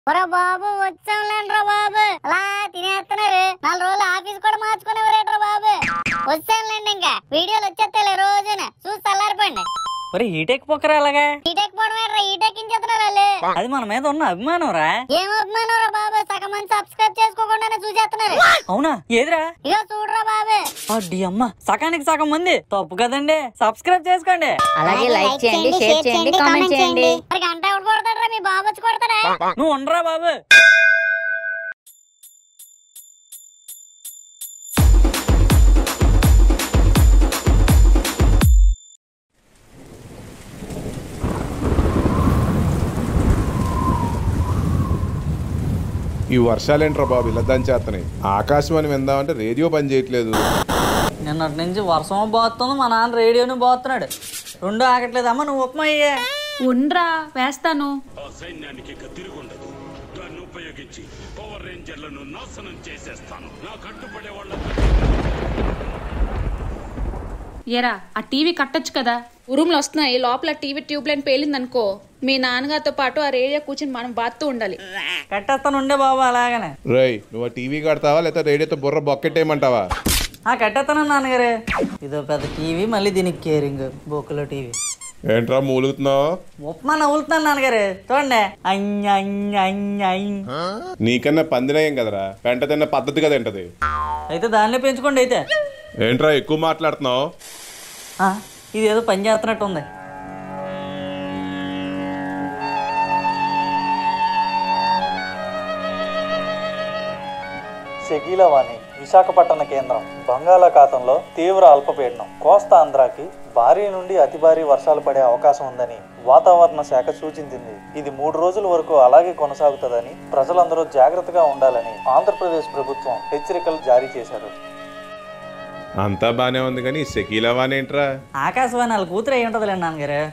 ఒరే బాబు వచ్చాంలేంట్రా బాబు అలా తినేస్తున్నారు నాలుగు రోజులు ఆఫీస్ కూడా మార్చుకునేవారేట్రా బాబు వచ్చానులేండి ఇంకా వీడియోలు వచ్చేస్తాయి రోజున చూసి చల్లారిపోండి మరి ఈటెక్ పొక్కరా అలాగా ఈటెక్ పోవడం ఏంట్రా ఈటెక్ ఇంచేస్తున్నారు వాళ్ళు అది మన మీద ఉన్న అభిమానం రా ఏం అభిమానం బాబు సగం మంది సబ్స్క్రైబ్ చేసుకోకుండానే చూసేస్తున్నారు అవునా ఏదిరా ఇగో చూడరా బాబు అడ్డి అమ్మ సగానికి సగం మంది తప్పు కదండి సబ్స్క్రైబ్ చేసుకోండి అలాగే లైక్ చేయండి షేర్ చేయండి కామెంట్ చేయండి మరి గంట ఎవడు కొడతాడరా మీ బాబు వచ్చి కొడతాడా నువ్వు ఉండరా బాబు ఈ వర్షాలేంట్రా బాబు ఇలా దంచేస్తున్నాయి ఆకాశవాణి విందామంటే రేడియో పని చేయట్లేదు నిన్నటి నుంచి వర్షం పోతుంది మా నాన్న రేడియోని పోతున్నాడు రెండు ఆగట్లేదమ్మా నువ్వు ఉప్మా అయ్యే ఉండ్రా వేస్తాను ఆ సైన్యానికి ఇక తిరుగుండదు దాన్ని ఉపయోగించి పవర్ రేంజర్లను నాశనం చేసేస్తాను నా కట్టుబడే వాళ్ళ ఎరా ఆ టీవీ కట్టొచ్చు కదా ఉరుములు వస్తున్నాయి లోపల టీవీ ట్యూబ్ లైన్ పేలిందనుకో మీ నాన్నగారితో పాటు ఆ రేడియో కూర్చుని మనం బాత్తూ ఉండాలి కట్టేస్తాను ఉండే బాబు అలాగనే రేయ్ నువ్వు ఆ టీవీ కడతావా లేకపోతే రేడియోతో బుర్ర బొక్కెట్టేయమంటావా ఆ కట్టేస్తాను నాన్నగారు ఇదో పెద్ద టీవీ మళ్ళీ దీనికి కేరింగ్ బొక్కులో టీవీ ఏంట్రా మూలుగుతున్నావు ఉప్మా నవ్వులుతున్నాను నాన్నగారు చూడండి అయ్య అయ్య అయ్య అయ్య. నీకన్నా పందినయం కదరా పెంట తిన్న పద్ధతి కదా ఏంటది అయితే దానిలో పెంచుకోండి అయితే ఏంట్రా ఎక్కువ మాట్లాడుతున్నావు ఆ, ఇది ఏదో పని చేస్తున్నట్టు ఉంది శకీలవాణి విశాఖపట్టణ కేంద్రం బంగాళాఖాతంలో తీవ్ర అల్పపీడనం కోస్తా ఆంధ్రాకి భారీ నుండి అతి భారీ వర్షాలు పడే అవకాశం ఉందని వాతావరణ శాఖ సూచించింది ఇది మూడు రోజుల వరకు అలాగే కొనసాగుతుందని ప్రజలందరూ జాగ్రత్తగా ఉండాలని ఆంధ్రప్రదేశ్ ప్రభుత్వం హెచ్చరికలు జారీ చేశారు అంతా బానే ఉంది కానీ శకీలవాన్ ఏంట్రా ఆకాశవాణి వాళ్ళ కూతురు అయి ఉంటుందిలేండి నాన్నగారు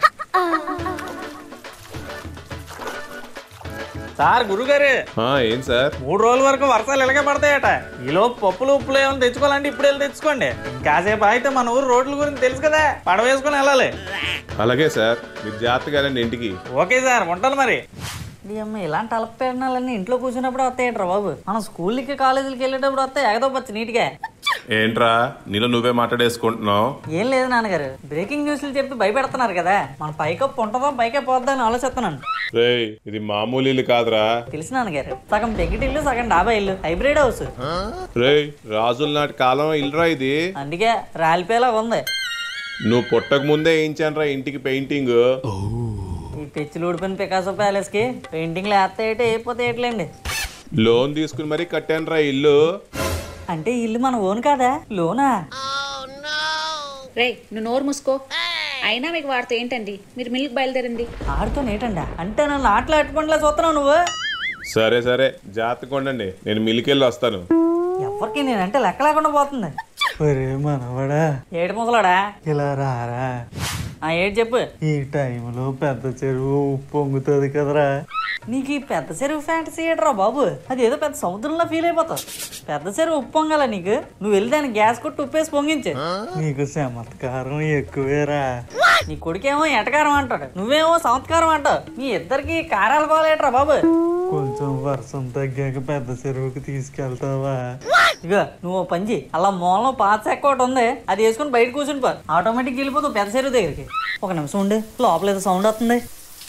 సార్ గురుగారు ఆ, ఏం సార్ మూడు రోజుల వరకు వర్షాలు ఇలాగే పడతాయట ఈలో పప్పులు ఉప్పులు ఏమైనా తెచ్చుకోవాలంటే ఇప్పుడు వెళ్ళి తెచ్చుకోండి కాసేపు అయితే మన ఊరు రోడ్ల గురించి తెలుసు కదా పడవ వేసుకొని వెళ్ళాలి అలాగే సార్ మీరు జాగ్రత్తగా రండి ఇంటికి ఓకే సార్ ఉంటాను మరి ఈ అమ్మ ఇలాంటి అలపేడనాలన్నీ ఇంట్లో కూర్చున్నప్పుడు వస్తాయట్రా బాబు మనం స్కూల్కి కాలేజీలకి వెళ్ళేటప్పుడు వస్తాయి ఎగదొప్పచ్చు నీట్గా ఏంట్రా నీలో నువ్వే మాట్లాడేసుకుంటున్నావు ఏం లేదు నాన్నగారు బ్రేకింగ్ న్యూస్లు చెప్పి భయపెడుతున్నారు కదా మన పైకప్పు ఉంటుందో పైకే పోద్దా అని ఆలోచిస్తున్నాను రేయ్ ఇది మామూలు ఇల్లు కాదురా తెలుసు నాన్నగారు సగం పెంకిటిల్లు సగం డాబా ఇల్లు హైబ్రిడ్ హౌస్ రేయ్ రాజుల నాటి కాలం ఇల్లురా ఇది అందుకే రాలిపోయేలా ఉంది నువ్వు పుట్టక ముందే వేయించానురా ఇంటికి పెయింటింగ్ ఈ పెచ్చులు ఊడిపోయిన పికాసో ప్యాలెస్ కి పెయింటింగ్లు వేస్తే ఏంటి అయిపోతే ఏట్లేండి లోన్ తీసుకుని మరీ కట్టానురా ఇల్లు అంటే ఈ ఇల్లు మన ఓన్ కాదా లోనా రే నువ్వు నోరు మూసుకో అయినా మీకు వాడితే ఏంటండి మీరు మిల్క్ బయలుదేరండి ఆడుతో నేటండా అంటే నన్ను ఆటలు అట్టుకుంటలా చూస్తున్నావు నువ్వు సరే సరే జాగ్రత్తగా ఉండండి నేను మిల్కెళ్ళి వస్తాను ఎవరికి నేనంటే లెక్క లేకుండా పోతుంది ఒరే మనవడా ఏడు ముసలాడా ఇలా రారా ఆ ఏడు చెప్పు ఈ టైంలో పెద్ద చెరువు పొంగుతుంది కదరా నీకు ఈ పెద్ద చెరువు ఫ్యాంటసీ ఏట్రా బాబు అది ఏదో పెద్ద సముద్రంలో ఫీల్ అయిపోతావు పెద్ద చెరువు ఉప్పు పొంగాల నీకు నువ్వు వెళ్ళి దాన్ని గ్యాస్ కొట్టి ఉప్పేసి పొంగించు నీకు చమత్కారం ఎక్కువేరా నీ కొడుకేమో ఎటకారం అంటాడు నువ్వేమో సంస్కారం అంటావు మీ ఇద్దరికి కారాలు పోలేట్రా బాబు కొంచెం వర్షం తగ్గాక పెద్ద చెరువుకి తీసుకెళ్తావా ఇగో నువ్వు ఓ పని చెయ్యి అలా మూలలో పాత చెక్క ఒకటి ఉంది అది వేసుకుని బయట కూర్చుని పో ఆటోమేటిక్ వెళ్ళిపోతావు పెద్ద చెరువు దగ్గరికి ఒక నిమిషం ఉండి లోపల ఏదో సౌండ్ వస్తుంది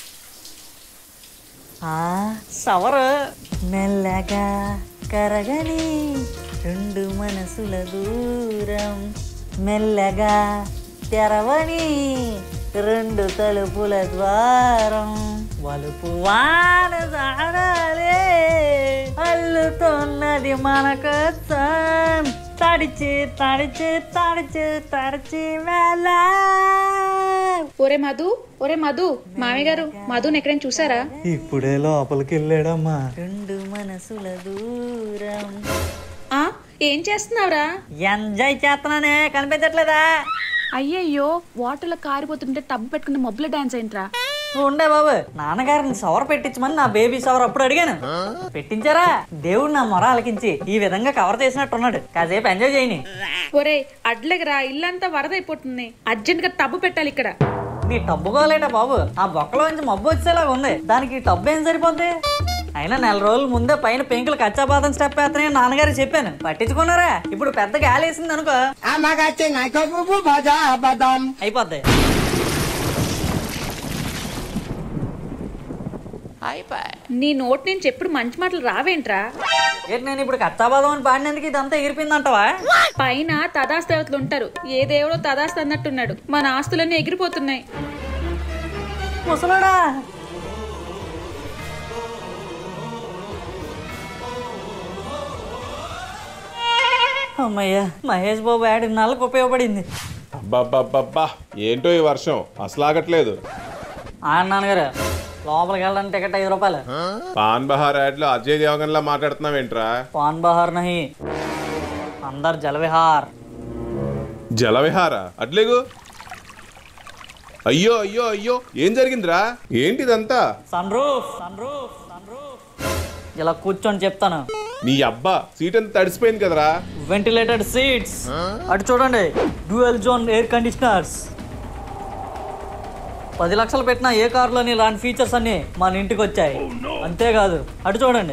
ఆ సవరు మెల్లగా కరగని రెండు మనసుల దూరం మెల్లగా తెరవని రెండు తలుపుల ద్వారం వలుపు వాన జాడాలే అల్లుతున్నది మన కోసం తడిచి తడిచి తడిచి తడిచి వెళ్ళా ఒరే మధు ఒరే మధు మామయ్య గారు మధుని ఎక్కడైనా చూసారా ఇప్పుడే లోపలికి వెళ్ళాడమ్మా రెండు మనసుల దూరం ఆ ఏం చేస్తున్నావురా ఎంజాయ్ చేస్తున్నానే కనిపించట్లేదా అయ్యయ్యో వాటర్లో కారిపోతుంటే టబ్ పెట్టుకుని మబ్బుల డాన్స్ ఏంట్రా నువ్వు ఉండే బాబు నాన్నగారిని సవర పెట్టించమని నా బేబీ సవర్ అప్పుడు అడిగాను పెట్టించారా దేవుడు నా మొర ఆలకించి ఈ విధంగా కవర్ చేసినట్టున్నాడు కాసేపు ఎంజాయ్ చేయని ఒరే అడ్లెగరా ఇల్లంతా వరద అయిపోతుంది అర్జెంట్ గా టబ్బు పెట్టాలి ఇక్కడ నీ టబ్బు కోలేటా బాబు ఆ బొక్కలో నుంచి మబ్బు వచ్చేలాగా ఉంది దానికి ఈ టబ్బు ఏం సరిపోద్ది అయినా నెల రోజుల ముందే పైన పెంకులు కచ్చాపాతం స్టెప్ వేస్తానని నాన్నగారు చెప్పాను పట్టించుకున్నారా ఇప్పుడు పెద్ద గాలి వేసింది అనుకో అయిపోద్ది నీ నోటి నుంచి ఎప్పుడు మంచి మాటలు రావేంట్రా ఏంటి నేను ఇప్పుడు కచ్చాపాదం అని పాడినందుకు ఇదంతా ఎగిరిపోయిందంటవా పైన తదాస్ దేవతలు ఉంటారు ఏ దేవుడో తదాస్ అన్నట్టున్నాడు మన ఆస్తులన్నీ ఎగిరిపోతున్నాయి ముసలాడా అమ్మయ్యా మహేష్ బాబు యాడ్ ఇన్నాళ్ళకి ఉపయోగపడింది అబ్బబ్బబ్బబ్బా ఏంటో ఈ వర్షం అసలు ఆగట్లేదు ఆ నాన్నగారు లోపలికి వెళ్ళడానికి టికెట్ ఐదు రూపాయలు పాన్ బహార్ యాడ్లో అజయ్ దేవగన్లా మాట్లాడుతున్నావేంట్రా పాన్ బహార్ నహి అందర్ జలవిహార్ జల విహార అట్లేగు అయ్యో అయ్యో అయ్యో ఏం జరిగిందిరా ఏంటిదంతా sun roof sun roof sun roof ఇలా కూర్చొని చెప్తాను నీ అబ్బా సీట్ అంతా తడిసిపోయింది కదరా వెంటిలేటెడ్ సీట్స్ అటు చూడండి డ్యూయల్ జోన్ ఎయిర్ కండిషనర్స్ పది లక్షలు పెట్టిన ఏ కారులోని ఇలాంటి ఫీచర్స్ అన్ని మన ఇంటికి వచ్చాయి అంతేకాదు అటు చూడండి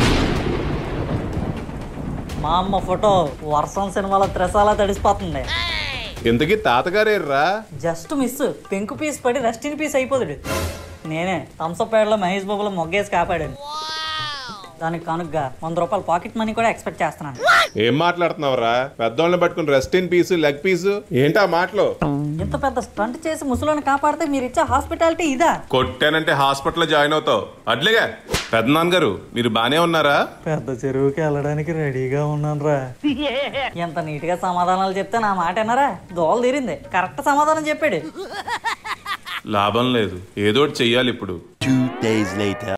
మా అమ్మ ఫోటో వర్షం సినిమాలో త్రెసాలా తడిసిపోతుంది ఇంతకీ తాతగారేర్రా జస్ట్ మిస్ పెంకు పీస్ పడి రెస్ట్ ఇన్ పీస్ అయిపోతాడు నేనే థమ్సప్ పేడలో మహేష్ బాబులో మొగ్గేసి కాపాడాను దానికి కనుగ్గా వంద రూపాయలు పాకెట్ మనీ కూడా ఎక్స్పెక్ట్ చేస్తున్నాను ఏం మాట్లాడుతున్నావురా పెద్దోళ్ళని పట్టుకుని rest in peace leg piece ఏంటా మాటలు ఇంత పెద్ద స్టంట్ చేసి ముసలోని కాపాడితే మీరు ఇచ్చే హాస్పిటాలిటీ ఇదా కొట్టానంటే హాస్పిటల్లో జాయిన్ అవుతావు అట్లేగా పెద్దనాన్న గారు మీరు బానే ఉన్నారా పెద్ద చెరువుకి వెళ్ళడానికి రెడీగా ఉన్నాను రా ఎంత నీట్ గా సమాధానాలు చెప్తే నా మాట వినరా దోల తీరింది కరెక్ట్ సమాధానం చెప్పాడు లాభం లేదు ఏదో ఒకటి చెయ్యాలి ఇప్పుడు Two days later.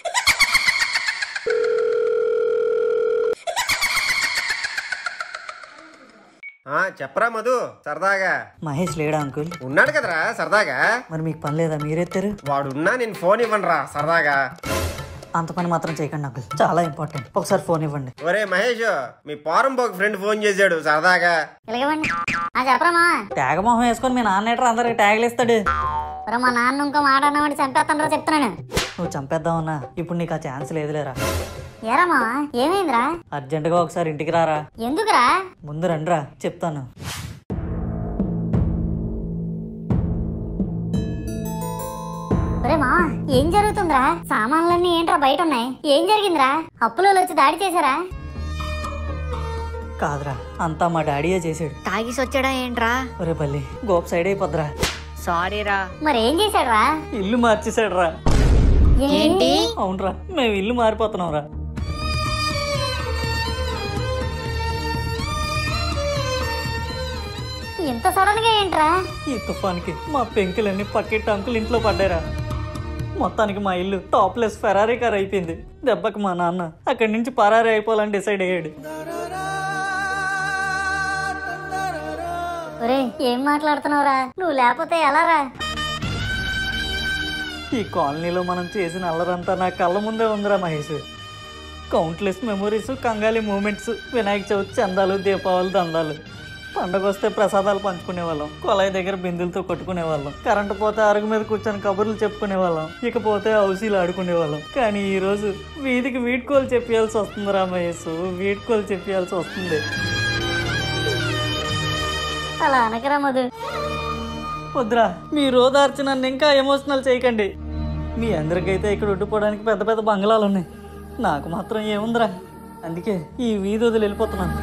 ఆ చెప్పరా మధు సరదాగా మహేష్ లేడా అంకుల్ ఉన్నాడు కదరా సరదాగా మరి మీకు పని లేదా మీరెత్తారు వాడున్నా నేను ఫోన్ ఇవ్వనురా సరదాగా అంత పని మాత్రం చేయకండి అంకుల్ చాలా ఇంపార్టెంట్ ఒకసారి ఫోన్ ఇవ్వండి ఒరే మహేష్ మీ పోరం ఒక ఫ్రెండ్ ఫోన్ చేశాడు సరదాగా ఇలాగేవండి ఆ చెప్పరా మా ట్యాగ మొహం వేసుకొని మీ నాన్న ఎట్రా అందరికి ట్యాగులు ఇస్తాడు ఒరే మా నాన్న ఇంకో మాట అన్నవాడి చంపేస్తాను చెప్తున్నాను నువ్వు చంపేద్దామన్నా ఇప్పుడు నీకు ఆ ఛాన్స్ లేదులేరా ఏరా మా ఏమైందిరా అర్జెంటుగా ఒకసారి ఇంటికి రారా ఎందుకురా ముందు రండిరా చెప్తాను ఒరే మా ఏం జరుగుతుందిరా సామాన్లన్నీ ఏంట్రా బయట ఉన్నాయి ఏం జరిగిందిరా అప్పులో వచ్చి దాడి చేశారా కాదురా అంతా మా డాడీయే చేసాడు తాగిసి వచ్చాడా ఏంట్రా ఒరే బల్లి గోప్ సైడ్ అయిపోద్రా సారీ రా మరి ఏం చేశాడురా ఇల్లు మార్చేసాడు రా ఏంటి అవునరా మేము ఇల్లు మారిపోతున్నాం రా ఇంత సడన్ గా ఏంట్రా ఈ తుఫాన్కి మా పెంకులన్నీ పక్కెట్టి అంకులు ఇంట్లో పడ్డారా మొత్తానికి మా ఇల్లు టాప్లెస్ ఫెరారీ కార్ అయిపోయింది దెబ్బకి మా నాన్న అక్కడి నుంచి పరారీ అయిపోవాలని డిసైడ్ అయ్యాడు ఒరే ఏం మాట్లాడుతున్నావురా నువ్వు లేకపోతే ఎలారా ఈ కాలనీలో మనం చేసిన అల్లరంతా నా కళ్ళ ముందే ఉందిరా మహేష్ కౌంట్లెస్ మెమొరీస్ కంగాలి మూమెంట్స్ వినాయక చవితి చందాలు దీపావళి దందాలు పండగ వస్తే ప్రసాదాలు పంచుకునే వాళ్ళం కొలాయి దగ్గర బిందులతో కొట్టుకునే వాళ్ళం కరెంటు పోతే అరుగు మీద కూర్చొని కబుర్లు చెప్పుకునే వాళ్ళం ఇకపోతే హౌసీలు ఆడుకునే వాళ్ళం కానీ ఈ రోజు వీధికి వీడ్కోలు చెప్పాల్సి వస్తుంది రా మహేష్ వీడ్కోలు చెప్పాల్సి వస్తుంది అలా అనకరా మధు వద్దురా మీ రోదార్చి నన్ను ఇంకా ఎమోషనల్ చేయకండి మీ అందరికైతే ఇక్కడ ఉండిపోవడానికి పెద్ద పెద్ద బంగ్లాలు ఉన్నాయి నాకు మాత్రం ఏముందిరా అందుకే ఈ వీధి వదిలి వెళ్ళిపోతున్నాను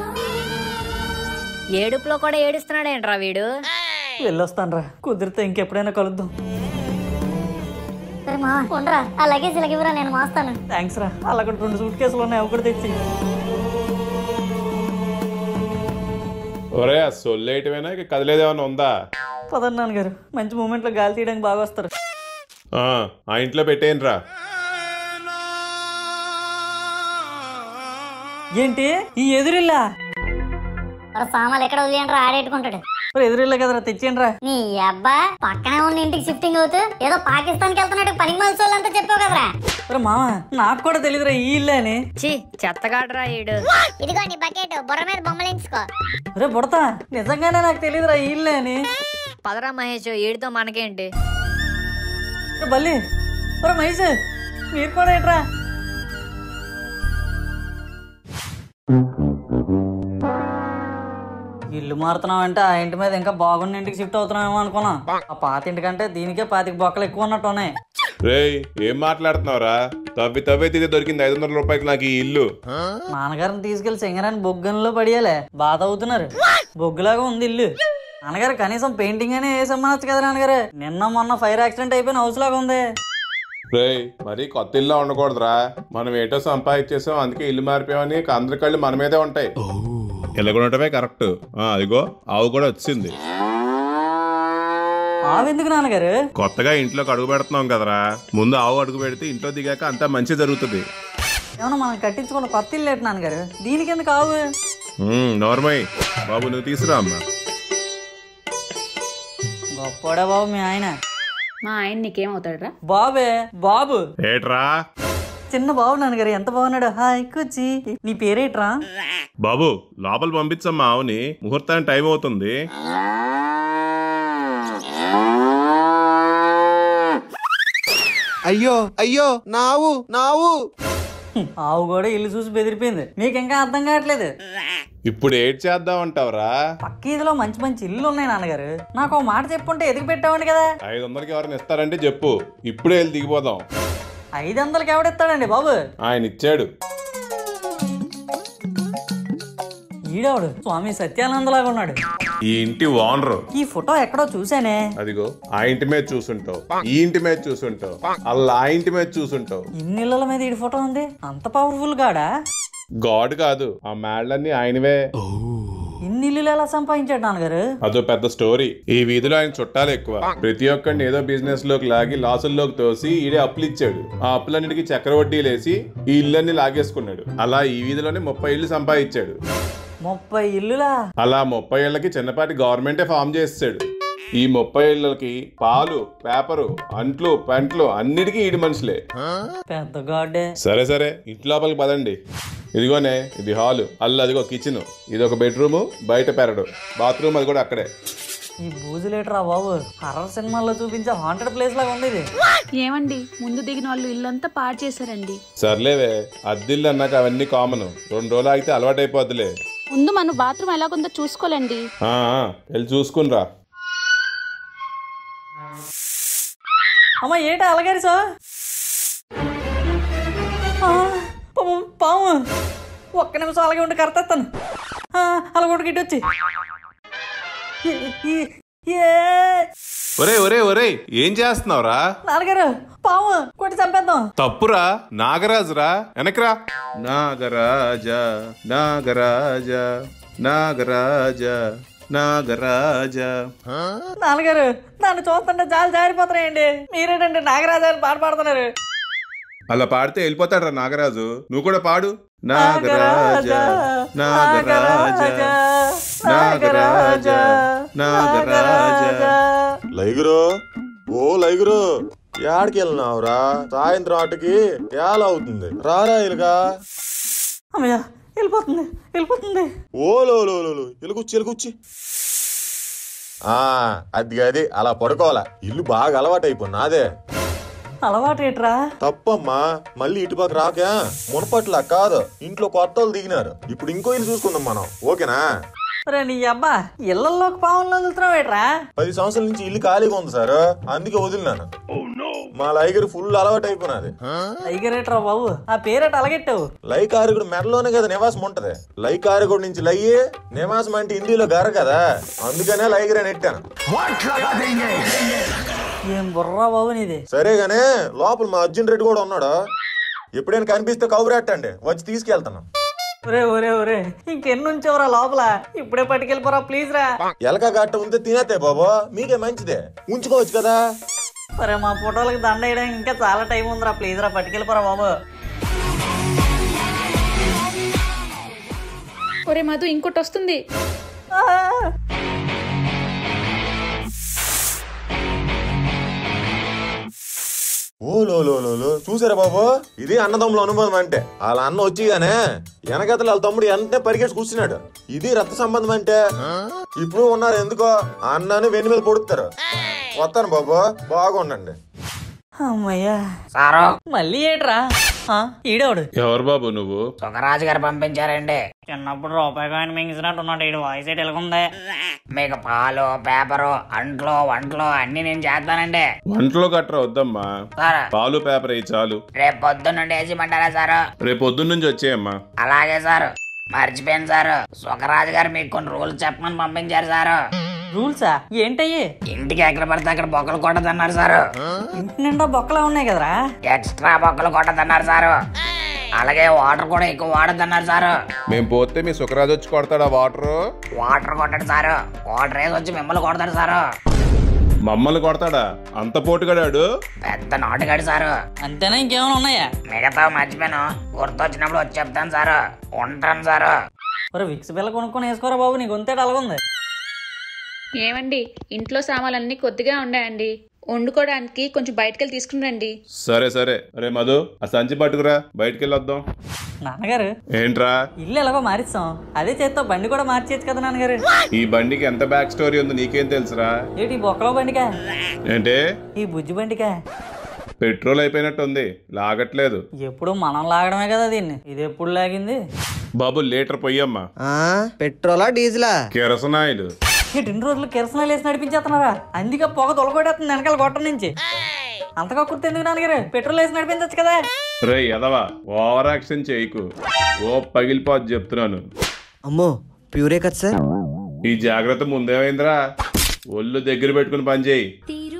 ఏడుపులో కూడా ఏడుస్తున్నాడేంట్రా వీడు వెళ్ళొస్తానురా కుదిరితే ఇంకెప్పుడైనా కలుద్దాం సరే మా ఉండరా ఆ లగేజ్ ఇలాగివ్వరా నేను మోస్తాను థ్యాంక్స్ రా అలా అక్కడ రెండు సూట్ కేసులు ఉన్నాయి అవి కూడా తెచ్చి ఒరే ఆ సొల్లేయటమేనా ఇక కదిలేదేమన్నా ఉందా పదండి నాన్నగారు మంచి మూమెంట్లో గాలి తీయడానికి బాగా వస్తారు ఆ, ఆ ఇంట్లో పెట్టేయండి రా ఏంటి ఈ ఎదురిల్లా మరి సామాన్లు ఎక్కడ వదిలేంట్రా ఆడేట్టుకుంటాడు మరి ఎదురిల్లా కదరా తెచ్చేయండి రా నీ అబ్బా పక్కనే ఉన్న ఇంటికి షిఫ్టింగ్ అవుతూ ఏదో పాకిస్తాన్కి వెళ్తున్నట్టు పనికి మలిసి వాళ్ళంతా చెప్పావు కదరా మరి మామ నాకు కూడా తెలియదురా ఈ ఇల్లే అని చి చెత్తగాడ్రా ఈడు ఇదిగో నీ బకెట్ బుర్ర మీద బొమ్మలించుకో రే బుడతా నిజంగానే నాకు తెలియదురా ఈ ఇల్లే అని పదరా మహేష్ ఈడితో మనకేంటి రే బల్లి ఒరే మహేష్ మీరు కూడా ఏంట్రా ఇల్లు మారుతున్నాం అంటే ఆ ఇంటి మీద ఇంకా బాగున్న ఇంటికి షిఫ్ట్ అవుతున్నామేమో అనుకున్నా ఆ పాత ఇంటికంటే దీనికే పాతిక బొక్కలు ఎక్కువ ఉన్నట్టు ఉన్నాయి రేయ్ ఏం మాట్లాడుతున్నావురా తవ్వి తవ్వే తిరిగి దొరికింది ఐదు వందల రూపాయలకి నాకు ఈ ఇల్లు నాన్నగారిని తీసుకెళ్లి సింగరాన్ని బొగ్గంలో పడియాలే బాధ అవుతున్నారు బొగ్గులాగా ఉంది ఇల్లు నాన్నగారు కనీసం పెయింటింగ్ అనే వేసమ్మనొచ్చు కదా నాన్నగారు నిన్న మొన్న ఫైర్ యాక్సిడెంట్ అయిపోయిన హౌస్ లాగా ఉంది రేయ్ మరి కొత్త ఇల్లు ఉండకూడదురా మనం ఏటో సంపాదించేసాం అందుకే ఇల్లు మారిపోయామని అందరి కళ్ళు మన మీదే ఉంటాయి ఇలా కూడా ఉండటమే కరెక్ట్ అదిగో ఆవు కూడా వచ్చింది ఆవెందుకు నాన్నగారు కొత్తగా ఇంట్లోకి అడుగు పెడుతున్నాం కదరా ముందు ఆవు అడుగు పెడితే ఇంట్లో దిగాక అంతా మంచి జరుగుతుంది ఏమన్నా మనం కట్టించుకున్న కొత్త ఇల్లు ఏంటి నాన్నగారు దీనికి ఎందుకు ఆవు ఉమ్, నోర్మయ్ బాబు నువ్వు తీసురా అమ్మా గొప్పడే బాబు మీ ఆయన మా ఆయన నీకేమవుతాడరా బాబే బాబు ఏట్రా చిన్న బాబు నాన్నగారు ఎంత బాగున్నాడు హాయ్ కూర్చి నీ పేరేట్రా బాబు లోపల పంపించమ్మా ఆవుని ముహూర్తానికి టైం అవుతుంది అయ్యో అయ్యో నావు నావు ఆవు కూడా ఇల్లు చూసి బెదిరిపోయింది మీకు ఇంకా అర్థం కావట్లేదు ఇప్పుడు ఏడ్ చేద్దాం అంటావురా పక్క ఇదిలో మంచి మంచి ఇల్లు ఉన్నాయి నాన్నగారు నాకు ఒక మాట చెప్పుంటే ఎదిగి పెట్టామండి కదా ఐదు వందలకి ఎవరైనా ఇస్తారంటే చెప్పు ఇప్పుడే వెళ్ళి దిగిపోదాం ఐదు వందలకి ఎవడిస్తాడండి బాబు ఆయన ఇచ్చాడు ఈడవడు స్వామి సత్యానందలాగా ఉన్నాడు ఈ ఇంటి ఓనరు ఈ ఫోటో ఎక్కడో చూసానే అదిగో ఆ ఇంటి మీద చూసుంటావు ఈ ఇంటి మీద చూసుంటావు అలా ఆ ఇంటి మీద చూసుంటావు ఇన్ని ఇళ్ళల మీద ఈ ఫోటో ఉంది అంత పవర్ఫుల్ గాడా గాడ్ కాదు ఆ మేళ్ళన్నీ ఆయనవే ఇన్ని ఇల్లులు ఎలా సంపాదించాడు నాన్నగారు అదో పెద్ద స్టోరీ ఈ వీధిలో ఆయన చుట్టాలు ఎక్కువ ప్రతి ఒక్కరిని ఏదో బిజినెస్ లోకి లాగి లాసుల్లోకి తోసి ఈడే అప్పులు ఇచ్చాడు ఆ అప్పులన్నిటికీ చక్రవడ్డీలేసి ఈ ఇళ్ళన్ని లాగేసుకున్నాడు అలా ఈ వీధిలోనే ముప్పై ఇల్లు సంపాదించాడు ముప్పై ఇల్లులా అలా ముప్పై ఏళ్ళకి చిన్నపాటి గవర్నమెంటే ఫామ్ చేసాడు ఈ ముప్పై ఏళ్ళకి పాలు పేపరు అంట్లు పెంట్లు అన్నిటికీ ఈడి మనుషులే పెద్ద గాడే సరే సరే ఇంటి లోపలికి పదండి ఇదిగోనే ఇది హాలు అల్లు అదిగో కిచెన్ ఇది ఒక బెడ్రూము బయట పెరడు బాత్రూమ్ అది కూడా అక్కడే ఈ బూజులేటరా బాబు హర్రర్ సినిమాల్లో చూపించే హాంటెడ్ ప్లేస్ లాగా ఉంది ఇది ఏమండి ముందు దిగిన వాళ్ళు ఇల్లంతా పాడు చేశారండి సర్లేవే అద్దిల్లు అన్నాక అవన్నీ కామన్ రెండు రోజులు ఆగితే అలవాటైపోద్దిలే ముందు మన బాత్రూమ్ ఎలాగుందో చూసుకోలేండి ఆ, ఆ, వెళ్ళి చూసుకునిరా అమ్మ ఏటా అలగారి సో పాము ఒక్క నిమిషం అలాగే ఉండి కరెక్తాను అలా కూడా గిట్టి వచ్చి ఈ- ఈ- ఏ ఒరే ఒరే ఒరే ఏం చేస్తున్నావురా నాన్నగారు పాము కొట్టి చంపేద్దాం తప్పురా నాగరాజురా వెనకరా నాగరాజ నాగరాజ నాగరాజ నాగరాజ నాన్నగారు దాన్ని చూస్తుంటే జాలి జారిపోతున్నాయండి మీరేంటండి నాగరాజాలు పాట పాడుతున్నారు అలా పాడితే వెళ్ళిపోతాడ్రా నాగరాజు నువ్వు కూడా పాడు నాగరాజ నాగరాజ నాగరాజ నాగరాజ లైగురు ఓ లైగురు యాడికి వెళ్ళినావురా సాయంత్రం ఆటకి ఏలా అవుతుంది రారా ఇలుగా అమ్మయ్య వెళ్ళిపోతుంది వెళ్ళిపోతుంది ఓ లో లో లో, లో ఎలుగుచ్చి ఎలుగుచ్చి ఆ అది అది అలా పడుకోవాలా ఇల్లు బాగా అలవాటు అయిపోయి నాదే అలవాటు ఏట్రా తప్పమ్మా మళ్ళీ ఇటుపక్క రాకా మునపట్లా కాదు ఇంట్లో కొత్త వాళ్ళు దిగినారు ఇప్పుడు ఇంకో ఇల్లు చూసుకుందాం మనం ఓకేనా రే నీ అబ్బా ఇళ్లలోకి పాములు వదులుతున్నావు ఏట్రా పది సంవత్సరాల నుంచి ఇల్లు ఖాళీగా ఉంది సార్ అందుకే వదిలినాను మా లైగర్ ఫుల్ అలవాటు అయిపోయినది టైగరేట్రా బాబు ఆ పేరట అలగెట్టావు లైకారకుడు మెడలోనే కదా నివాసం ఉంటది లైకారకుడు నుంచి లయ్యి నివాసం అంటే హిందీలో గర కదా అందుకనే లైగర్ అని ఎట్టాను ఏం బుర్రా బాబు నీది సరే గానీ లోపల మా అర్జున్ రెడ్డి కూడా ఉన్నాడు ఎప్పుడైనా కనిపిస్తే కబురెట్టండి వచ్చి తీసుకెళ్తాను ఒరే ఒరే ఒరే ఇంకెన్ని ఉంచావురా లోపల ఇప్పుడే పట్టుకెళ్ళిపోరా ప్లీజ్ రా ఎలక గట్ట ఉంటే తినేతే బాబు మీకే మంచిదే ఉంచుకోవచ్చు కదా సరే మా ఫోటోలకి దండ వేయడానికి ఇంకా చాలా టైం ఉందిరా ప్లీజ్ రా పట్టుకెళ్ళిపోరా బాబు ఒరే మధు ఇంకోటి వస్తుంది ఆ! ఓ లో లో లో లో చూసారా బాబు ఇది అన్నదమ్ముల అనుబంధం అంటే వాళ్ళ అన్న వచ్చిగానే వెనకతల వాళ్ళ తమ్ముడు వెంటనే పరిగెట్టి కూర్చున్నాడు ఇది రక్త సంబంధం అంటే ఇప్పుడు ఉన్నారు ఎందుకో ఆ అన్నని వెన్ను మీద పొడుస్తారు వస్తాను బాబు బాగుండండి అమ్మయ్యా మళ్ళీ ఏట్రా ఈడేవాడు ఎవరు బాబు నువ్వు సుఖరాజు గారు పంపించారండి చిన్నప్పుడు రూపాయి కాయిన్ మింగిసినట్టు ఉన్నాడు ఈడు వాయిస్ ఏంటి ఎలాగుంది మీకు పాలు పేపరు అంట్లు వంటలు అన్ని నేను చేస్తానండి వంటలో గట్రా వద్దమ్మా సార్ పాలు పేపర్ అయ్యి చాలు రేపు పొద్దున్నుండి వేసిమంటారా సారు రేపు పొద్దున్న నుంచి వచ్చేయమ్మా అలాగే సార్ మర్చిపోయాను సార్ సుఖరాజు గారు మీకు కొన్ని రూల్స్ చెప్పమని పంపించారు సారు రూల్సా ఏంటయ్యి ఇంటికి ఎక్కడ పడితే అక్కడ బొక్కలు కొట్టదన్నారు సారు ఇంటి నిండా బొక్కలా ఉన్నాయి కదరా ఎక్స్ట్రా బొక్కలు కొట్టదన్నారు సారు అలాగే వాటర్ కూడా ఎక్కువ వాడద్దన్నారు సారు మేము పోతే మీ సుఖరాజు వచ్చి కొడతాడా వాటర్ వాటర్ కొట్టడు సారు వాటర్ వేసి వచ్చి మిమ్మల్ని కొడతాడు సారు మమ్మల్ని కొడతాడా అంత పోటుగాడాడు పెద్ద నాటుగాడు సారు అంతేనా ఇంకేమైనా ఉన్నాయా మిగతా మర్చిపోయాను గుర్తొచ్చినప్పుడు వచ్చి చెప్తాను సారు ఉంటాను సారు మరి విక్స్ బిల్ల కొనుక్కొని వేసుకోరా బాబు నీ గొంతేట అలాగుంది ఏమండి ఇంట్లో సామాన్లన్నీ కొద్దిగా ఉన్నాయండి వండుకోవడానికి కొంచెం బయటకెళ్ళి తీసుకుని రండి సరే సరే రే మధు ఆ సంచి పట్టుకురా బయటికి వెళ్ళొద్దాం నాన్నగారు ఏంట్రా ఇల్లు ఎలాగో మారిస్తాం అదే చేత్తో బండి కూడా మార్చేయచ్చు కదా నాన్నగారు ఈ బండికి ఎంత బ్యాక్ స్టోరీ ఉందో నీకేం తెలుసురా ఏంటి ఈ బొక్కలో బండికా ఏంటే ఈ బుజ్జి బండికా పెట్రోల్ అయిపోయినట్టు ఉంది లాగట్లేదు ఎప్పుడు మనం లాగడమే కదా దీన్ని ఇది ఎప్పుడు లాగింది బాబు లీటర్ పొయ్యమ్మా పెట్రోలా డీజిలా కిరసనాయిలు ఏంటి ఇన్ని రోజులు కిరసనాలు వేసి నడిపించేస్తున్నారా అందుకే పొగ తొలగొట్టేస్తుంది వెనకాల గొట్టం నుంచి అంతగా కుర్తి ఎందుకు నాన్నగారు పెట్రోల్ వేసి నడిపించచ్చు కదా రే ఎదవా ఓవర్ యాక్షన్ చేయకు ఓ పగిలిపోద్ది చెప్తున్నాను అమ్మో ప్యూరే కదా సార్ ఈ జాగ్రత్త ముందేమైందిరా ఒళ్ళు దగ్గర పెట్టుకుని పని చేయి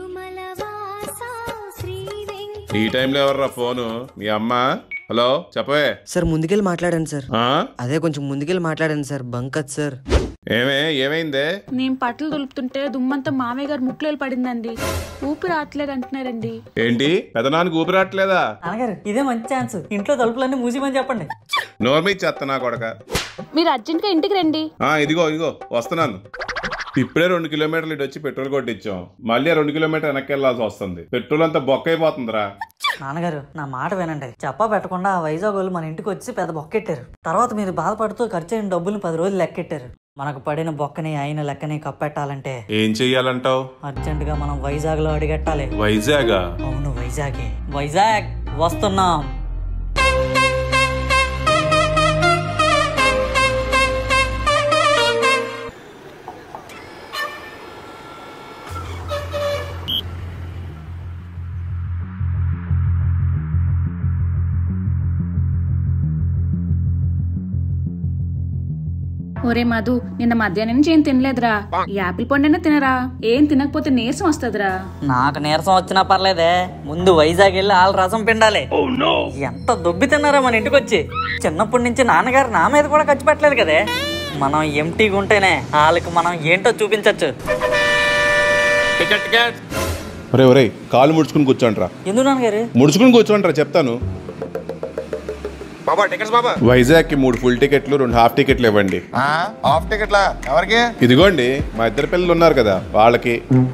ఈ టైంలో ఎవర్రా ఫోను మీ అమ్మ హలో చెప్పవే సార్ ముందుకెళ్ళి మాట్లాడండి సార్ ఆ? అదే కొంచెం ముందుకెళ్ళి మాట్లాడండి సార్ బంకత్ సార్ ఏమే ఏమైందే నేను పట్లు దులుపుతుంటే దుమ్మంతా మామయ్య గారు ముక్కులేలు పడిందండి ఊపిరి రావట్లేదు అంటున్నారండి ఏంటి పెదనానికి ఊపిరాట్లేదా నాన్నగారు ఇదే మంచి ఛాన్స్ ఇంట్లో తలుపులన్నీ మూసిమని చెప్పండి నోర్మీ చెత్త నా కొడక మీరు అర్జెంట్గా ఇంటికి రండి ఆ ఇదిగో ఇదిగో వస్తున్నాను ఇప్పుడే రెండు కిలోమీటర్లు ఇటు వచ్చి పెట్రోల్ కొట్టించాం మళ్ళీ ఆ రెండు కిలోమీటర్ వెనక్కి వెళ్ళాల్సి వస్తుంది పెట్రోల్ అంతా బొక్క అయిపోతుందిరా నాన్నగారు నా మాట వినండి చెప్పా పెట్టకుండా ఆ వైజాగ్ వాళ్ళు మన ఇంటికి వచ్చి పెద్ద బొక్కెట్టారు తర్వాత మీరు బాధపడుతూ ఖర్చు అయిన డబ్బులు పది రోజులు లెక్కెట్టారు మనకు పడిన బొక్కని అయిన లెక్కని కప్పెట్టాలంటే ఏం చెయ్యాలంటావు అర్జెంట్ గా మనం వైజాగ్ లో అడిగట్టాలి వైజాగా అవును వైజాగే వైజాగ్ వస్తున్నాం ఒరే మధు నిన్న మధ్యాహ్నం నుంచి ఏం తినలేదురా ఈ యాపిల్ పండునే తినరా ఏం తినకపోతే నీరసం వస్తుందిరా నాకు నీరసం వచ్చినా పర్లేదే ముందు వైజాగ్ వెళ్ళి వాళ్ళ రసం పిండాలి ఎంత దొబ్బి తిన్నారా మన ఇంటికి వచ్చి చిన్నప్పటి నుంచి నాన్నగారు నా మీద కూడా ఖర్చు పెట్టలేదు కదే మనం ఎంటీగా ఉంటేనే వాళ్ళకి మనం ఏంటో చూపించవచ్చు టికెట్ టికెట్ ఒరే ఒరే కాలు ముడుచుకుని కూర్చోండిరా ఎందుకు నాన్నగారు ముడుచుకుని కూర్చోండిరా చెప్తాను బాబా టికెట్స్ బాబా వైజాగ్ కి మూడు ఫుల్ టికెట్లు రెండు హాఫ్ టికెట్లు ఇవ్వండి హాఫ్ టికెట్లా ఎవరికి ఇదిగోండి మా ఇద్దరు పిల్లలు ఉన్నారు కదా వాళ్ళకి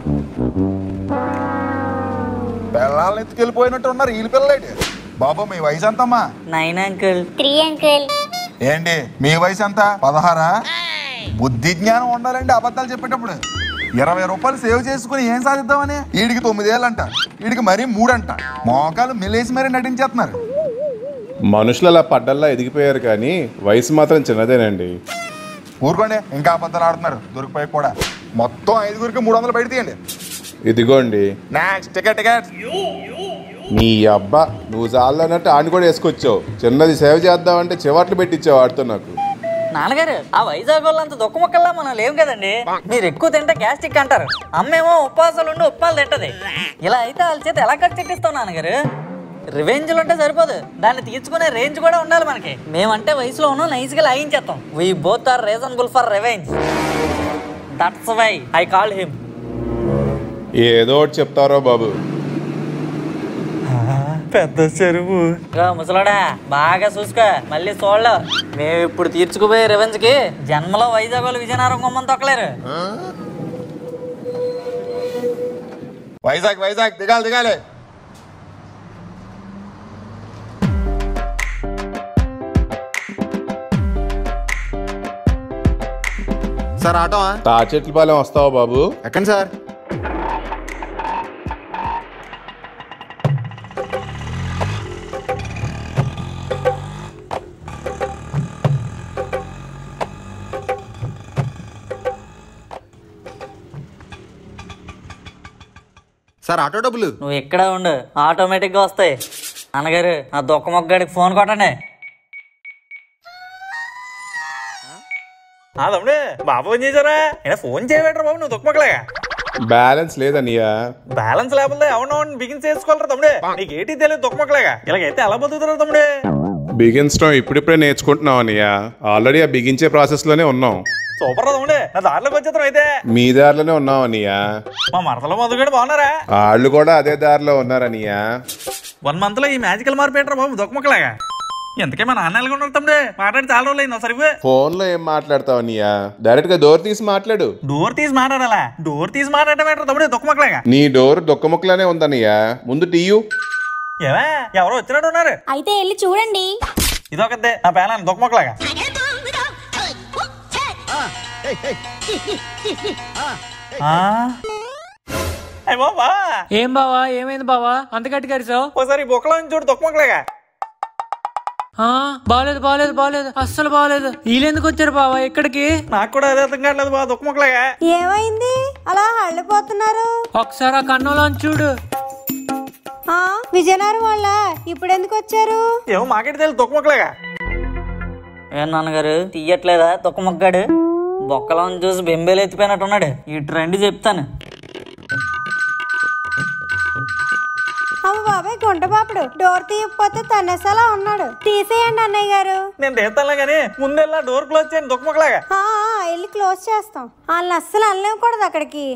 పిల్లల్ని ఎత్తుకెళ్ళిపోయినట్టు ఉన్నారు వీళ్ళ పిల్లలేటి బాబు మీ వయసు ఎంతమ్మా నైన్ అంకుల్ త్రీ అంకుల్ ఏంటి మీ వయసు ఎంత పదహారా బుద్ధి జ్ఞానం ఉండాలండి అబద్ధాలు చెప్పేటప్పుడు ఇరవై రూపాయలు సేవ్ చేసుకుని ఏం సాధిద్దామని వీడికి తొమ్మిదేళ్ళంట వీడికి మరీ మూడంట మోకాలు మిలేసి మరీ నటించేస్తున్నారు మనుషులు అలా పడ్డల్లా ఎదిగిపోయారు కానీ వయసు మాత్రం చిన్నదేనండి ఊరుకోండి ఇంకా అబద్ధాలు ఆడుతున్నారు దొరికిపోయి కూడా మొత్తం ఐదుగురికి మూడు వందలు బయట తీయండి ఇదిగోండి నెక్స్ట్ టికెట్ టికెట్ నీ అబ్బా నువ్వు చాలు అన్నట్టు ఆడిని కూడా వేసుకొచ్చావు చిన్నది సేవ చేద్దామంటే చివాట్లు పెట్టించావు ఆడుతో నాకు నాన్నగారు ఆ వైజాగ్ వాళ్ళంత దుఃఖ మొక్కల్లా మనం లేవు కదండి మీరు ఎక్కువ తింటే గ్యాస్ట్రిక్ అంటారు అమ్మేమో ఉపవాసాలు ఉండి ఉప్పాలు తింటది ఇలా అయితే వాళ్ళ చేత ఎలా ఖర్చు పెట్టిస్తాం నాన్నగారు రివెంజ్లు ఉంటే సరిపోదు దాన్ని తీర్చుకునే రేంజ్ కూడా ఉండాలి మనకి మేమంటే వయసులో ఉన్నాం నైస్గా లాగించేస్తాం we both are reasonable for revenge that's why I call him ఏదో ఒకటి చెప్తారో బాబు పెద్ద చెరువు ముసలాడా బాగా చూసుకో మళ్ళీ చూడలేవు మేము ఇప్పుడు తీర్చుకుపోయే రివెంజ్ కి జన్మలో వైజాగ్ వాళ్ళు విజయనగరం కొమ్మని తొక్కలేరు వైజాగ్ వైజాగ్ దిగాలి దిగాలి సార్ ఆటో తా చెట్ల పాలెం వస్తావా బాబు ఎక్కండి సార్ సార్ ఆటో డబ్బులు నువ్వు ఇక్కడే ఉండు ఆటోమేటిక్గా వస్తాయి నాన్నగారు ఆ దొక్క మొగ్గడికి ఫోన్ కొట్టండి ఆ తమ్ముడు బాబు ఫోన్ చేశారా అయినా ఫోన్ చేయబెట్టరా బాబు నువ్వు దుఃఖమక్కలేగా బ్యాలెన్స్ లేదన్నయ్యా బ్యాలెన్స్ లేకపోతే ఎవరినో బిగిన్ చేసుకోవాలరా తమ్ముడే నీకు ఏంటి తెలియదు దుఃఖమక్కలేగా ఇలాగైతే ఎలా బతుకుతారా తమ్ముడే బిగించడం ఇప్పుడిప్పుడే నేర్చుకుంటున్నాం అన్నయ్య ఆల్రెడీ ఆ బిగించే ప్రాసెస్ లోనే ఉన్నాం సూపర్ రా తమ్ముడే నా దారిలోకి వచ్చేద్దాం అయితే మీ దారిలోనే ఉన్నాం అన్నయ్య మా మరదలో మొదలుగడ బాగున్నారా వాళ్ళు కూడా అదే దారిలో ఉన్నారన్నయ్య వన్ మంత్ లో ఈ మ్యాజికల్ మార్పేటరా బాబు దుఃఖమక్కలేగా ఎంతకే మా నాన్న ఎలాగ ఉన్నారు తమ్ముడే మాట్లాడి చాలా రోజులు అయింది సరిగ్గా ఫోన్ లో ఏం మాట్లాడతావు అన్నయ్య డైరెక్ట్ గా డోర్ తీసి మాట్లాడు డోర్ తీసి మాట్లాడాలా డోర్ తీసి మాట్లాడటం ఏంట్రా తమ్ముడే దుఃఖమక్కలేగా నీ డోర్ దొక్కముక్కలానే ఉందన్నయ్య ముందు టీయు ఏవే ఎవరో వచ్చినట్టు ఉన్నారు అయితే వెళ్ళి చూడండి ఇదొకతే నా పేనాన్ని దుఃఖమక్కలేగా అయ్య బాబా ఏం బావా ఏమైంది బావా అంత గట్టి కరిసావు ఒకసారి ఈ బొక్కలో నుంచి చూడు దుఃఖమక్కలేగా బాలేదు బాలేదు బాలేదు అస్సలు బాలేదు వీళ్ళెందుకు వచ్చారు బావా ఇక్కడికి నాకు కూడా అదే అర్థం కావట్లేదు బా దుఃఖమక్కలేగా ఏమైంది అలా హళ్ళిపోతున్నారు ఒకసారి ఆ కన్నులోని చూడు ఆ, విజయనగరం వాళ్ళ ఇప్పుడు ఎందుకు వచ్చారు ఏమో మాకేటి తెలియదు దుఃఖమక్కలేగా ఏం నాన్నగారు తీయట్లేదా తొక్క మొగ్గాడు బొక్కలను చూసి బెంబేలు ఎత్తిపోయినట్టున్నాడు ఈ ట్రెండ్ చెప్తాను అమ్మ బాబాయ్ గుంట పాపడు డోర్ తీయకపోతే తనేసేలా ఉన్నాడు తీసేయండి అన్నయ్య గారు నేను తీస్తానులే కానీ ముందెల్లా డోర్ క్లోజ్ చేయండి దుఃఖమక్కలేగా ఆ, ఆ, వెళ్ళి క్లోజ్ చేస్తాం వాళ్ళని అస్సలు అనలేకూడదు అక్కడికి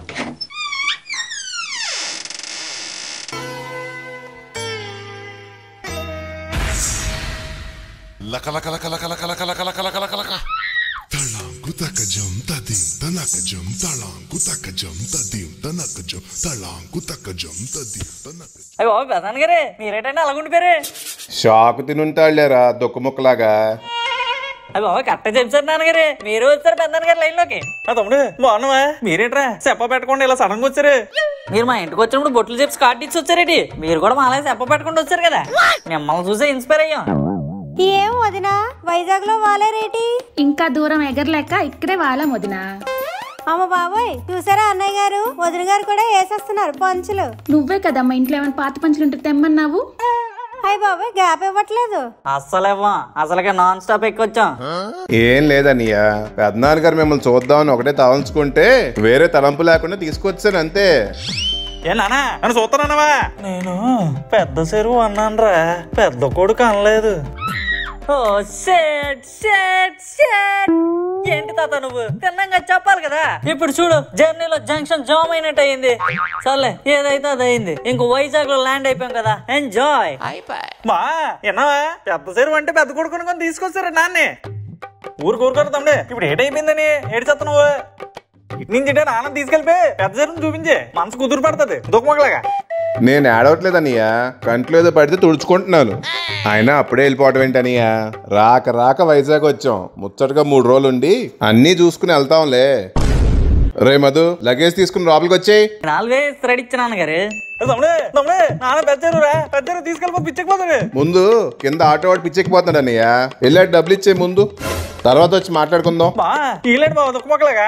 లక లక లక లక లక లక లక లక లక లక లక తళాంకు తకజం తదిం తనకజం తళాంకు తకజం తదిం తనకజం తళాంకు తకజం తదిం తనక అయ్యి బాబు పెదాన్ గారే మీరేటంటే అలాగుండిపోయారు షాక్ తినుంటాళ్లేరా దొక్కముక్కలాగా అయ్యి బాబు కరెక్ట్ చెప్పారు నాన్నగారు మీరు వచ్చారు పెద్దనాన్న గారు లైన్లోకి ఆ తమ్ముడు బాగున్నావా మీరేంట్రా చెప్ప పెట్టకుండా ఇలా సడన్ గా వచ్చారు మీరు మా ఇంటికి వచ్చినప్పుడు బొట్లు చెప్పి స్కాట్ ఇచ్చి వచ్చారేటి మీరు కూడా మాలా చెప్ప పెట్టుకుంటూ వచ్చారు కదా మిమ్మల్ని చూసే ఇన్స్పైర్ అయ్యాం ఏం వదినా వైజాగ్ లో వాలేరేటి ఇంకా దూరం ఎగరలేక ఇక్కడే వాళ్ళం వదినా అమ్మ బాబోయ్ చూసారా అన్నయ్య గారు వదిన గారు కూడా వేసేస్తున్నారు పంచులు నువ్వే కదమ్మా ఇంట్లో ఏమైనా పాత పంచులు ఉంటే తెమ్మన్నావు అయ్య బాబోయ్ గ్యాప్ ఇవ్వట్లేదు అస్సలు ఇవ్వం అసలుకే నాన్ స్టాప్ ఎక్కొచ్చాం ఏం లేదన్నయ్య పెద్దనాన్న గారు మిమ్మల్ని చూద్దామని ఒకటే తలంచుకుంటే వేరే తలంపు లేకుండా తీసుకొచ్చాను అంతే ఏ నానా నన్ను చూస్తానన్నావా నేను పెద్ద చెరువు అన్నానురా పెద్ద కొడుకు అనలేదు ఓ షేట్ షేట్ షేట్ ఏంటి తాత నువ్వు తిన్నంగా చెప్పాలి కదా ఇప్పుడు చూడు జర్నీలో జంక్షన్ జామ్ అయినట్టు అయింది సర్లే ఏదైతే అది అయింది ఇంకో వైజాగ్ లో ల్యాండ్ అయిపోయాం కదా ఎంజాయ్ మా ఎన్నావా పెద్ద చెరువు అంటే పెద్ద కొడుకుని కొని తీసుకొచ్చారు నాన్నే ఊరు ఊరుకోరు తమ్ముడే ఇప్పుడు ఏటైపోయిందని ఏడు చెత్త నువ్వు ఇటు నుంచి ఇటే నాన్న తీసుకెళ్ళిపోయి పెద్ద చెరువుని చూపించే మనసు కుదురు పడుతుంది దుఃఖమగలాగా నేను ఏడవట్లేదన్నయ్య కంట్లో ఏదో పడితే తుడుచుకుంటున్నాను అయినా అప్పుడే వెళ్ళిపోవటం ఏంటన్నయ్య రాక రాక వైజాగ్ వచ్చాం ముచ్చటగా మూడు రోజులు ఉండి అన్నీ చూసుకుని వెళ్తాంలే రే మధు లగేజ్ తీసుకుని లోపలికి వచ్చేయి నాలుగే రెడీ ఇచ్చిన గారు తమ్ముడే తమ్ముడే నాన్న పెద్ద చెరువు రా పెద్ద చెరువు తీసుకెళ్ళిపో పిచ్చకపోతాడు ముందు కింద ఆటో వాడు పిచ్చెక్కిపోతున్నాడు అన్నయ్య వెళ్ళాడు డబ్బులు ఇచ్చే ముందు తర్వాత వచ్చి మాట్లాడుకుందాం బా ఈలేడు బాబు దుఃఖమగలాగా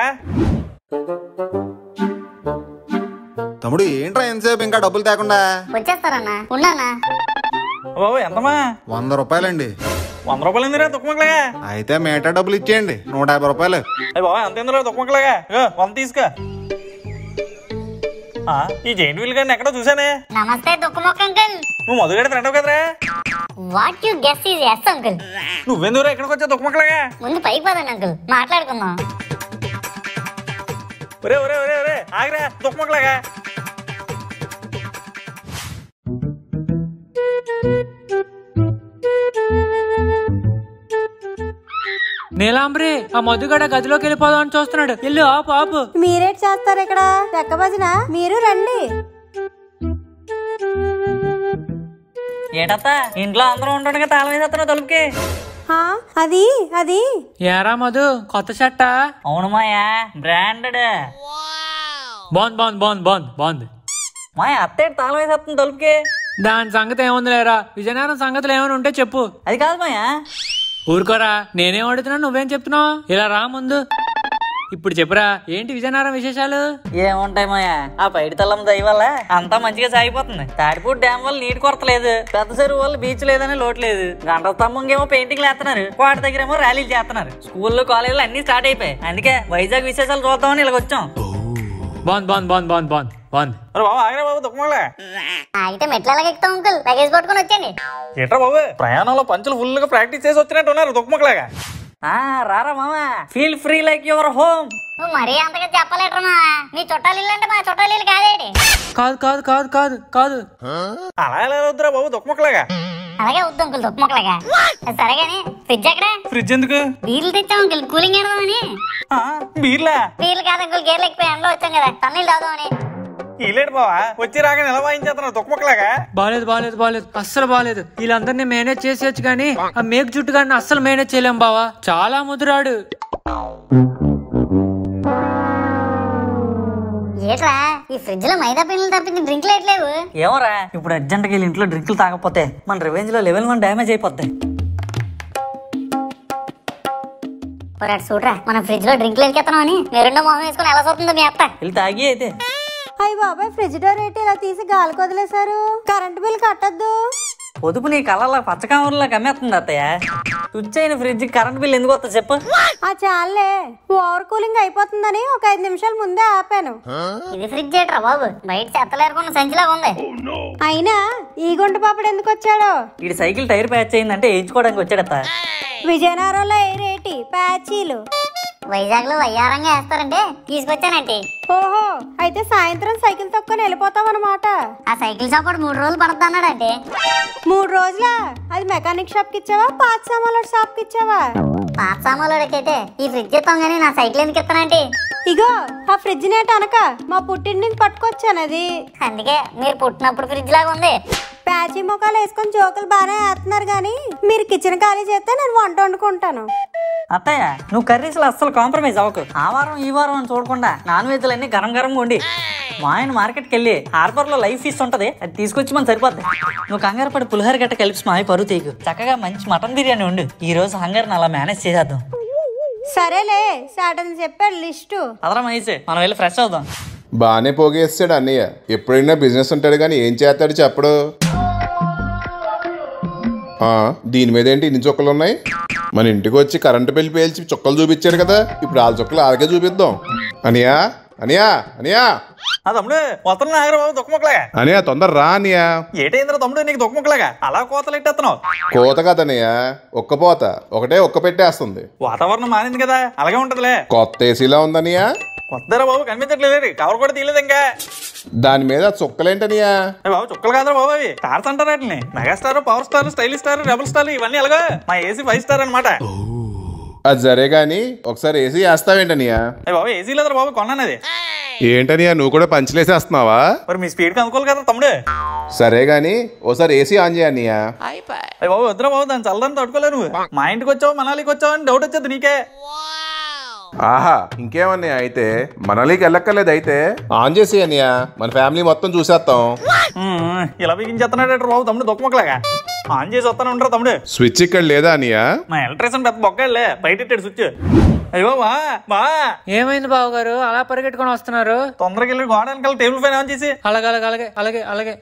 తమ్ముడు ఏంట్రా ఎంతసేపు ఇంకా డబ్బులు తేకుండా వచ్చేస్తారన్నా ఉన్నానా బాబు ఎంతమా వంద రూపాయలండి వంద రూపాయలు ఎందురా దుఃఖమగలాగా అయితే మేటా డబ్బులు ఇచ్చేయండి నూట యాభై రూపాయలు అయ్యి బాబా ఎంత ఎందులో దుఃఖమగలాగా వంద తీసుకో ఆ, ఈ జైంట్ వీల్ గారిని ఎక్కడో చూసానే నమస్తే దుఃఖమొక్క అంకుల్ నువ్వు మొదలుగడ ఫ్రెండ్ కదరా what you guess is as uncle నువ్వెందుకు ఎక్కడికి వచ్చా దుఃఖమగలాగా ముందు పైకి పదండి అంకుల్ మాట్లాడుకుందాం ఒరే ఒరే ఒరే ఒరే ఆగరా దుఃఖమగలాగా నీలాంబ్రి ఆ మధుగడ గదిలోకి వెళ్ళిపోదాం అని చూస్తున్నాడు వెళ్ళు ఆపు ఆపు మీరేట్ చేస్తారు ఇక్కడ చెక్క భజన మీరు రండి ఏటత్తా ఇంట్లో అందరూ ఉండడానికి తాళం వేసేస్తున్నావు తలుపుకి ఆ, అది అది ఏరా మధు కొత్త షర్టా అవును మాయా బ్రాండెడ్ బాగుంది బాగుంది బాగుంది బాగుంది బాగుంది మాయా అత్తే తాళం వేసేస్తుంది తలుపుకి దాని సంగతి ఏముంది లేరా విజయనగరం సంగతులు ఏమైనా ఉంటే చెప్పు అది కాదు మాయా ఊరుకోరా నేనేం అడుగుతున్నా నువ్వేం చెప్తున్నావు ఇలా రా ముందు ఇప్పుడు చెప్పురా ఏంటి విజయనగరం విశేషాలు ఏముంటాయి మాయా ఆ పైడి తల్లం దయ వల్ల అంతా మంచిగా సాగిపోతుంది తాడిపూడి డ్యామ్ వల్ల నీటి కొరత లేదు పెద్ద చెరువు వల్ల బీచ్ లేదని లోటు లేదు గంట స్తంభం ఏమో పెయింటింగ్ వేస్తున్నారు కోట దగ్గర ఏమో ర్యాలీలు చేస్తున్నారు స్కూల్లో కాలేజీలు అన్ని స్టార్ట్ అయిపోయాయి అందుకే వైజాగ్ విశేషాలు చూద్దామని ఇలా వచ్చాం బాగుంది బాగుంది బాగుంది బాగుంది బాగుంది బాగుంది అరే బాబు ఆగరా బాబు దుఃఖమలే అయితే మెట్లు ఎలాగ ఎక్కుతాం అంకుల్ లగేజ్ పట్టుకొని వచ్చండి ఏంట్రా బాబు ప్రయాణంలో పంచులు ఫుల్ గా ప్రాక్టీస్ చేసి వచ్చినట్టు ఉన్నారు దుఃఖమక్కలాగా ఆ రారా మామా feel free like your home నువ్వు మరీ అంతగా చెప్పలేట్రా మా నీ చుట్టాలు ఇల్లు అంటే మా చుట్టాలు ఇల్లు కాదేటి కాదు కాదు కాదు కాదు కాదు అలా ఎలా వద్దురా బాబు దుఃఖమక్కలాగా అలాగే వద్దు అంకుల్ దుప్పమొక్కలాగా సరే గానీ ఫ్రిడ్జ్ ఎక్కడ ఫ్రిడ్జ్ ఎందుకు బీర్లు తెచ్చాం అంకుల్ కూలింగ్ ఎడదామని బీర్లా బీర్లు కాదు అంకుల్ గేర్లు ఎక్కిపోయి ఎండలో వచ్చాం కదా తన్నీళ్ళు తాగుదామని ఇల్లేడు బావా వచ్చి రాగానే ఎలా వాయించేస్తున్నావు దుఃఖమక్కలాగా బాలేదు బాలేదు బాలేదు అస్సలు బాలేదు వీళ్ళందరినీ మేనేజ్ చేసేయచ్చు కానీ ఆ మేక్ జుట్టు గారిని అస్సలు మేనేజ్ చేయలేం బావా చాలా ముదురాడు ఏట్రా ఈ ఫ్రిడ్జ్ లో మైదా పిండిలు తప్పించి డ్రింక్ లేట్లేవు ఏమోరా ఇప్పుడు అర్జెంట్గా వెళ్ళి ఇంట్లో డ్రింకులు తాగకపోతే మన రివెంజ్ లో లెవెల్ వన్ డ్యామేజ్ అయిపోద్ది ఒరాడు చూడరా మనం ఫ్రిడ్జ్ లో డ్రింక్ లేకెత్తనం అని మెరుండో మొహం వేసుకుని ఎలా చూస్తుందో మీ అత్త వెళ్ళి తాగి అయితే అయ్యి బాబాయ్ ఫ్రిడ్జ్ డోర్ ఏంటి ఇలా తీసి గాలికి వదిలేశారు కరెంట్ బిల్ కట్టద్దు పొదుపు నీ కళ్ళ పచ్చకామూరులో కమ్మేస్తుంది అత్తయ్య స్విచ్ అయిన ఫ్రిడ్జ్ కరెంట్ బిల్ ఎందుకు వస్తా చెప్పు ఆ చాలే ఓవర్ కూలింగ్ అయిపోతుందని ఒక ఐదు నిమిషాల ముందే ఆపాను ఇది ఫ్రిడ్జ్ ఏట్రా బాబు బయట చెత్తలేరుకున్న సంచిలా ఉంది అయినా ఈ గుంట పాపడు ఎందుకు వచ్చాడో వీడి సైకిల్ టైర్ ప్యాచ్ అయిందంటే వేయించుకోవడానికి వచ్చాడత్త విజయనగరంలో ఏ రేటి ప్యాచీలు వైజాగ్ లో వయ్యారంగా వేస్తారంటే తీసుకొచ్చానంటే ఓహో అయితే సాయంత్రం సైకిల్ తొక్కుని వెళ్ళిపోతాం అనమాట ఆ సైకిల్ షాప్ వాడు మూడు రోజులు పడుతుంది అన్నాడంటే మూడు రోజులా అది మెకానిక్ షాప్ కి ఇచ్చావా పాత సామాన్ల షాప్ కి ఇచ్చావా పాత సామాన్లోడికైతే ఈ ఫ్రిడ్జ్ ఇస్తాం కానీ నా సైకిల్ ఎందుకు ఇస్తానంటే ఇగో ఆ ఫ్రిడ్జ్ నేట అనక మా పుట్టింటి నుంచి పట్టుకొచ్చాను అది అందుకే మీరు పుట్టినప్పుడు ఫ్రిడ్జ్ లాగా ఉంది ప్యాచీ ముఖాలు వేసుకొని జోకులు బాగానే వేస్తున్నారు కానీ మీరు కిచెన్ ఖాళీ చేస్తే నేను వంట వండుకుంటాను అత్తయ్య నువ్వు కర్రీస్లో అస్సలు కాంప్రమైజ్ అవ్వకు ఆ వారం ఈ వారం అని చూడకుండా నాన్ వెజ్లు అన్ని గరం గరంగా ఉండి మా ఆయన మార్కెట్కి వెళ్ళి హార్బర్ లో లైఫ్ ఫిష్ ఉంటది అది తీసుకొచ్చి మనం సరిపోద్ది నువ్వు కంగారు పడి పులిహోర గట్ట కలిపి మా పరువు తీయకు చక్కగా మంచి మటన్ బిర్యానీ ఉండు ఈ రోజు హంగర్ని అలా మేనేజ్ చేసేద్దాం సరేలే సాటన్ చెప్పాడు లిస్టు అదరా మహేష్ మనం వెళ్ళి ఫ్రెష్ అవుదాం బాగానే పోగేస్తాడు అన్నయ్య ఎప్పుడైనా బిజినెస్ ఉంటాడు కానీ ఏం చేస్తాడు చెప్పడు ఆ, దీని మీద ఏంటి ఇన్ని చుక్కలు ఉన్నాయి మన ఇంటికి వచ్చి కరెంటు బిల్ పేల్చి చుక్కలు చూపించాడు కదా ఇప్పుడు వాళ్ళ చుక్కలు అలాగే చూపిద్దాం అనియా అనియా అనియా ఆ తమ్ముడు వస్తున్నా ఆగరా బాబు దుఃఖమక్కలాగా అనియా తొందర రా అనియా ఏటైందిరా తమ్ముడు నీకు దుఃఖమక్కలాగా అలా కోతలు ఎట్టేస్తున్నావు కోత కదనియా ఒక్క పోత ఒకటే ఒక్క పెట్టేస్తుంది వాతావరణం మారింది కదా అలాగే ఉంటదిలే కొత్త ఏసీలా ఉందనియా కొత్తరా బాబు కనిపించట్లేదు కవర్ కూడా తీయలేదు ఇంకా దాని మీద చుక్కలేంటనియా ఏ బాబు చుక్కలు కాదురా బాబు అవి స్టార్స్ అంటారు వాటిని megastar power star style star rebel star ఇవన్నీ ఎలాగో మా ఏసీ ఫైవ్ స్టార్ అనమాట అది సరే గాని ఒకసారి ఏసీ వేస్తావేంటనియా బాబు ఏసీ లేదురా బాబు కొన్నానది ఏంటనియా నువ్వు కూడా పంచలేసేస్తున్నావా మరి మీ స్పీడ్ కి అనుకోవాలి కదా తమ్ముడు సరే గాని ఓసారి ఏసీ ఆన్ చేయనియా అయ్య బాబు వద్దురా బాబు దాన్ని చల్లదని తట్టుకోలేవు నువ్వు మా ఇంటికి వచ్చావు మనాలికి వచ్చావు అని డౌట్ వచ్చేది నీకే ఆహా ఇంకేమన్నయ్య అయితే మనలీకి వెళ్ళక్కర్లేదు అయితే ఆన్ చేసి అన్నయ్య మన ఫ్యామిలీ మొత్తం చూసేస్తాం ఉమ్, ఇలా బిగించేస్తున్నాడు బాబు తమ్ముడు దుఃఖమక్కలాగా ఆన్ చేసి వస్తాను ఉండరా తమ్ముడు స్విచ్ ఇక్కడ లేదా అన్నయ్య మా ఎలక్ట్రీషియన్ పెద్ద బొక్కలే బయట ఇట్టాడు స్విచ్ అయ్యో బా బా ఏమైంది బాబు గారు అలా పరిగెట్టుకొని వస్తున్నారు తొందరగా వెళ్ళి గోడ వెనకాల టేబుల్ పైన ఆన్ చేసి అలాగే అలాగే అలాగే అలాగే అలాగే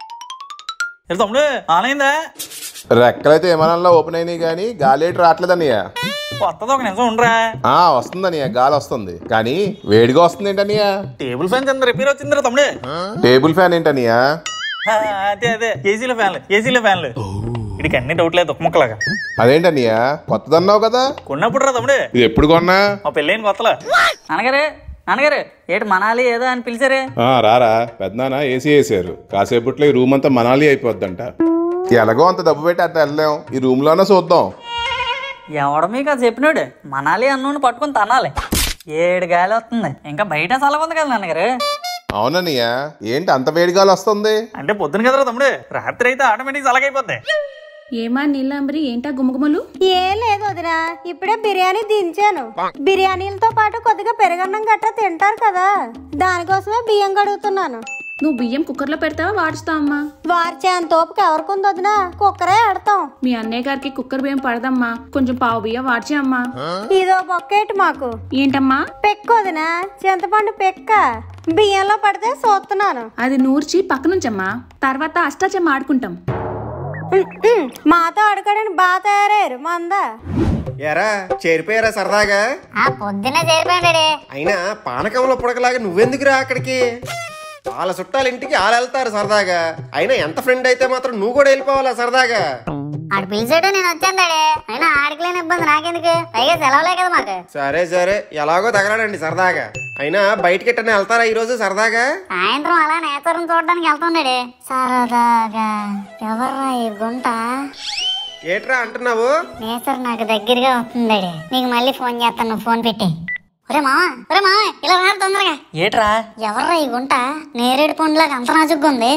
ఏ తమ్ముడు ఆన్ అయిందా రెక్కలైతే విమానంలో ఓపెన్ అయినాయి కానీ గాలి ఏటి రావట్లేదు అన్నయ్య వస్తుంది ఒక నిమిషం ఉండరా ఆ వస్తుంది అన్నయ్య గాలి వస్తుంది కానీ వేడిగా వస్తుంది ఏంటన్నయ్య టేబుల్ ఫ్యాన్ కింద రిపేర్ వచ్చిందిరా తమ్ముడు టేబుల్ ఫ్యాన్ ఏంటన్నయ్య ఆ, అదే అదే ఏసీలో ఫ్యాన్లు ఏసీలో ఫ్యాన్లు ఇడికి అన్ని డౌట్ లేదు దుఃఖముక్కలాగా అదేంటన్నయ్య కొత్తదన్నావు కదా కొన్నప్పుడు రా తమ్ముడు ఇది ఎప్పుడు కొన్నా మా పెళ్ళైన కొత్తలో నాన్నగారు నాన్నగారు ఏటి మనాలి ఏదో అని పిలిచారే ఆ, రారా పెద్దనాన్న ఏసీ వేసారు కాసేపట్లో ఈ రూమ్ అంతా మనాలి అయిపోద్దంట ఎలాగో అంత డబ్బు పెట్టి అట్లా వెళ్ళలేం ఈ రూమ్ లోనే చూద్దాం ఎవడ మీకు అది చెప్పినాడు మనాలి అన్నోని పట్టుకొని తనాలి ఏడు గాలి వస్తుంది ఇంకా బయట చల్లగా ఉంది కదా నాన్నగారు అవునన్నయ్య ఏంటి అంత వేడిగాలి వస్తుంది అంటే పొద్దున కదరా తమ్ముడు రాత్రి అయితే ఆటోమేటిక్ అలాగైపోద్ది ఏమా నీలాంబరి ఏంటా గుమగుమలు ఏం లేదు వదినా ఇప్పుడే బిర్యానీ దించాను బిర్యానీలతో పాటు కొద్దిగా పెరగన్నం గట్రా తింటారు కదా దానికోసమే బియ్యం కడుగుతున్నాను నువ్వు బియ్యం కుక్కర్లో పెడతావా వాడుస్తావా అమ్మా వార్చే అంత ఓపిక ఎవరికి వదినా కుక్కరే ఆడతాం మీ అన్నయ్య గారికి కుక్కర్ బియ్యం పడదమ్మా కొంచెం పావు బియ్యం వాడ్చే అమ్మా ఇదో బొక్కేటి మాకు ఏంటమ్మా పెక్క వదినా చింతపండు పెక్క బియ్యంలో పడితే చూస్తున్నాను అది నూర్చి పక్కనుంచమ్మా తర్వాత అష్టాచెమ్మ ఆడుకుంటాం ఉమ్, ఉమ్, మాతో ఆడుకోవడానికి బాగా తయారయ్యారు మందా ఎరా చేరిపోయారా సరదాగా ఆ పొద్దున్నే చేరిపోయాడు అయినా పానకంలో పుడకలాగా నువ్వెందుకురా అక్కడికి వాళ్ళ చుట్టాల ఇంటికి వాళ్ళు వెళ్తారు సరదాగా అయినా ఎంత ఫ్రెండ్ అయితే మాత్రం నువ్వు కూడా వెళ్ళిపోవాలా సరదాగా ఆడు పిలిచాడు నేను వచ్చాను డాడీ అయినా ఆడికి ఇబ్బంది నాకెందుకు పైగా సెలవులే కదా మాకు సరే సరే ఎలాగో తగలడండి సరదాగా అయినా బయటికి ఎట్టనే వెళ్తారా ఈ రోజు సరదాగా సాయంత్రం అలా నేతరం చూడడానికి వెళ్తున్నాడు సరదాగా ఎవర్రా ఈ గుంట ఏట్రా అంటున్నావు నేచర్ నాకు దగ్గరగా వస్తుంది నీకు మళ్ళీ ఫోన్ చేస్తాను నువ్వు ఫోన్ పెట్టి ఒరే మావా ఒరే మావా ఇలా రా తొందరగా ఏట్రా ఎవర్రా ఈ గుంట నేరేడు పండులాగా అంత నాజుగ్గా ఉంది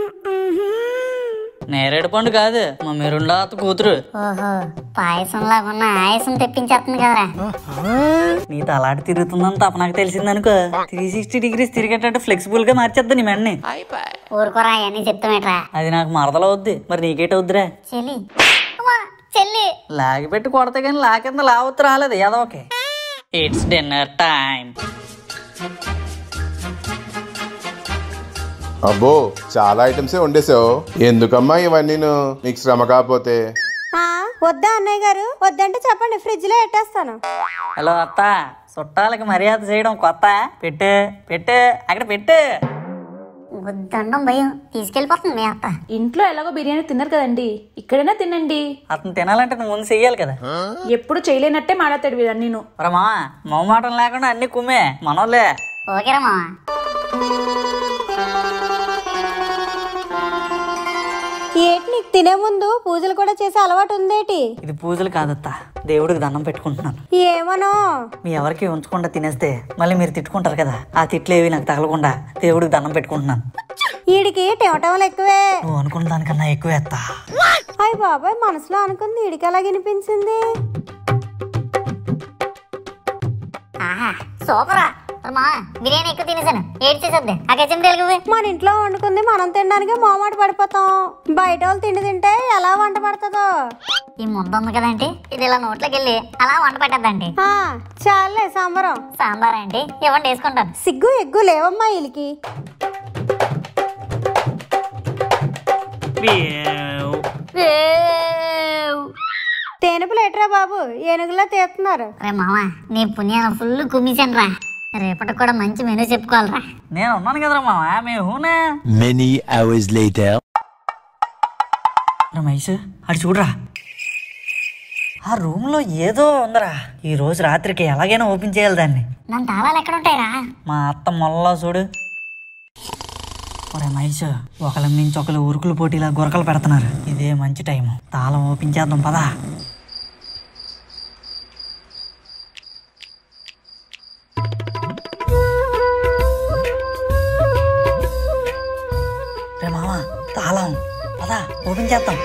నేరేడు పండు కాదు మా మెరుండాత కూతురు ఓహో పాయసంలాగా ఉన్న ఆయాసం తెప్పించేస్తుంది కదరా నీ తలాటి తిరుగుతుందని తప్ప నాకు తెలిసిందనుకో త్రీ సిక్స్టీ డిగ్రీస్ తిరిగేటట్టు ఫ్లెక్సిబుల్ గా మార్చేద్దా నీ మెండ్ని ఊరుకోరా అవన్నీ చెప్తామేట్రా అది నాకు మరదలవుద్ది మరి నీకేటవుద్దిరా చెల్లి అమ్మా, చెల్లి లాగి పెట్టి కొడతా కానీ లాకింద లావత్తు రాలేదు ఏదో ఓకే ఇట్స్ డిన్నర్ టైం అబ్బో చాలా ఐటమ్సే వండేసావు ఎందుకమ్మా ఇవన్నీ నీకు శ్రమ కాకపోతే ఆ, వద్దా అన్నయ్య గారు వద్దంటే చెప్పండి ఫ్రిడ్జ్ లో పెట్టేస్తాను హలో అత్త చుట్టాలకి మర్యాద చేయడం కొత్త పెట్టే పెట్టే అక్కడ పెట్టే వద్దండం భయం తీసుకెళ్ళిపోతుంది మీ అత్త ఇంట్లో ఎలాగో బిర్యానీ తిన్నారు కదండి ఇక్కడైనా తినండి అతను తినాలంటే నువ్వు ముందు చెయ్యాలి కదా ఎప్పుడు చేయలేనట్టే మాట్లాడతాడు వీడు నేను మరి మా మొహమాటం లేకుండా అన్ని కుమ్మే మనోలే ఓకేరా మావా ఏటి నీకు తినే ముందు పూజలు కూడా చేసే అలవాటు ఉందేటి ఇది పూజలు కాదత్త దేవుడికి దండం పెట్టుకుంటున్నాను ఏమనో మీ ఎవరికి ఉంచకుండా తినేస్తే మళ్ళీ మీరు తిట్టుకుంటారు కదా ఆ తిట్లు ఏవి నాకు తగలకుండా దేవుడికి దండం పెట్టుకుంటున్నాను ఈడికి టెమటంలు ఎక్కువే నువ్వు అనుకున్న దానికన్నా ఎక్కువ ఎత్తా అయ్య బాబాయ్ మనసులో అనుకుంది ఈడికి ఎలా వినిపించింది ఆహా సూపరా మరి మావా బిర్యానీ ఎక్కువ తినేసాను ఏడు చేసేద్ది ఆ కెచ్చం తెలుగు మన ఇంట్లో వండుకుంది మనం తినడానికి మోమాట పడిపోతాం బయట వాళ్ళు తిండి తింటే ఎలా వంట పడుతుందో ఈ ముద్ద ఉంది కదంటే ఇది ఇలా నోట్లోకి వెళ్ళి అలా వంట పెట్టద్దండి ఆ, చాలే సంబరం సాంబార్ ఏంటి ఇవ్వండి వేసుకుంటాను సిగ్గు ఎగ్గు లేవమ్మా వీళ్ళకి తేనె ప్లేటరా బాబు ఏనుగులా తీస్తున్నారు రే మావా నీ పుణ్యాన ఫుల్ కుమ్మిసాను రా రేపటికి కూడా మంచి మెనూ చెప్పుకోవాలరా నేను ఉన్నాను కదరా మావా మేమునే Many hours later. రమేష్ అటు చూడరా ఆ రూమ్ లో ఏదో ఉందరా ఈ రోజు రాత్రికి ఎలాగైనా ఓపెన్ చేయాలి దాన్ని నన్ను తాళాలు ఎక్కడ ఉంటాయిరా మా అత్త మొల్ల చూడు ఒరే మహేష్ ఒకళ్ళ మించి ఒకళ్ళు ఉరుకులు పోటీలా గురకలు పెడుతున్నారు ఇదే మంచి టైం తాళం ఓపెన్ చేద్దాం పదా రే మామ తాళం పదా ఓపెన్ చేద్దాం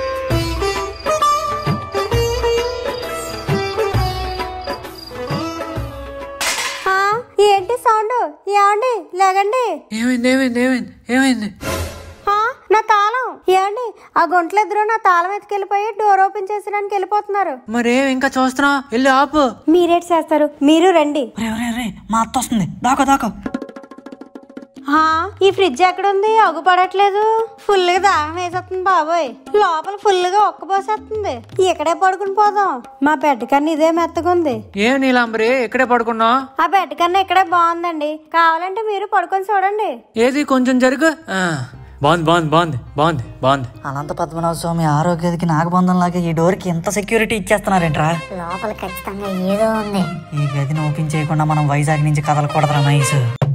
ఆ, ఏంటి సౌండ్ ఏమండి లేగండి ఏమైంది ఏమైంది ఏమైంది ఏమైంది ఆ, నా తాళం ఏమండి ఆ గుంటలు ఇద్దరు నా తాళం ఎత్తుకెళ్ళిపోయి డోర్ ఓపెన్ చేసడానికి వెళ్ళిపోతున్నారు మరేం ఇంకా చూస్తున్నావు వెళ్ళి ఆపు మీరేటి చేస్తారు మీరు రండి మా అత్త వస్తుంది దాకో దాకో ఆ, ఈ ఫ్రిడ్జ్ ఎక్కడుంది అగుపడట్లేదు ఫుల్ గా దాహం వేసేస్తుంది బాబోయ్ లోపల ఫుల్ గా ఒక్కపోసేస్తుంది ఇక్కడే పడుకుని పోదాం మా బెడ్ కన్నా ఇదే మెత్తగుంది ఏం నీలాంబరి ఇక్కడే పడుకున్నావు ఆ బెడ్ కన్నా ఇక్కడే బాగుందండి కావాలంటే మీరు పడుకొని చూడండి ఏది కొంచెం జరుగు ఆ, బాగుంది బాగుంది బాగుంది బాగుంది బాగుంది అనంత పద్మనాభ స్వామి ఆరోగ్యకి నాగబంధం లాగా ఈ డోర్ కి ఎంత సెక్యూరిటీ ఇచ్చేస్తున్నారేంట్రా లోపల ఖచ్చితంగా ఏదో ఉంది ఈ గదిని ఓపెన్ చేయకుండా మనం వైజాగ్ నుంచి కదలకూడదురా మహేష్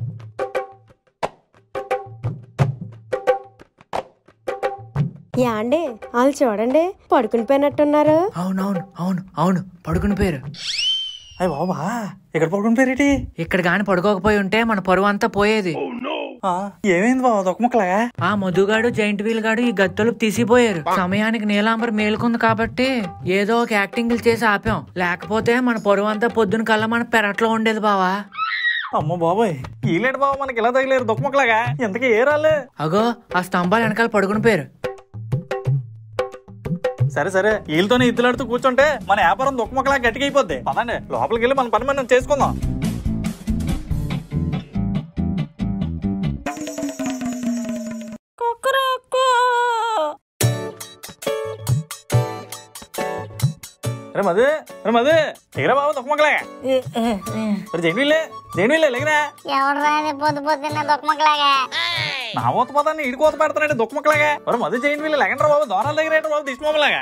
యాండి వాళ్ళు చూడండి పడుకుని పోయినట్టున్నారు అవునవును అవును అవును పడుకుని పేరు అయ్య బాబా ఇక్కడ పడుకుని పేరేటి ఇక్కడ గాని పడుకోకపోయి ఉంటే మన పరువు అంతా పోయేది ఏమైంది బాబా దొక్కముక్కలాగా ఆ మధుగాడు జైంట్ వీల్ గాడు ఈ గత్తలు తీసిపోయారు సమయానికి నీలాంబర్ మేలుకుంది కాబట్టి ఏదో ఒక యాక్టింగ్లు చేసి ఆపాం లేకపోతే మన పరువు అంతా పొద్దున కల్లా మన పెరట్లో ఉండేది బావా అమ్మ బాబాయ్ ఈలేడు బాబు మనకి ఇలా తగిలేరు దుఃఖముక్కలాగా ఇంతకీ ఏ రాలే అగో ఆ స్తంభాలు వెనకాల పడుకుని పోయారు సరే సరే వీళ్ళతోనే ఇద్దులాడుతూ కూర్చుంటే మన వ్యాపారం దుఃఖముక్కలా గట్టిగా అయిపోద్ది పదండి లోపలికి వెళ్ళి మన పని మనం చేసుకుందాం రే మధు రే మధు ఎగరా బాబు దుఃఖముక్కలాగా మరి జైన్వీళ్ళే జైన్వీళ్ళే లేకరా ఎవడు రాని పొద్దు పొద్దున్న దుఃఖమక్కలాగా నా ఊత పోతాన్ని ఇడి కోత పెడతానంటే దుఃఖముక్కలాగా మరి మధు జైన్వీళ్ళు లెగండ్రా బాబు దోనాల దగ్గర ఏంట్రా బాబు దిష్మలాగా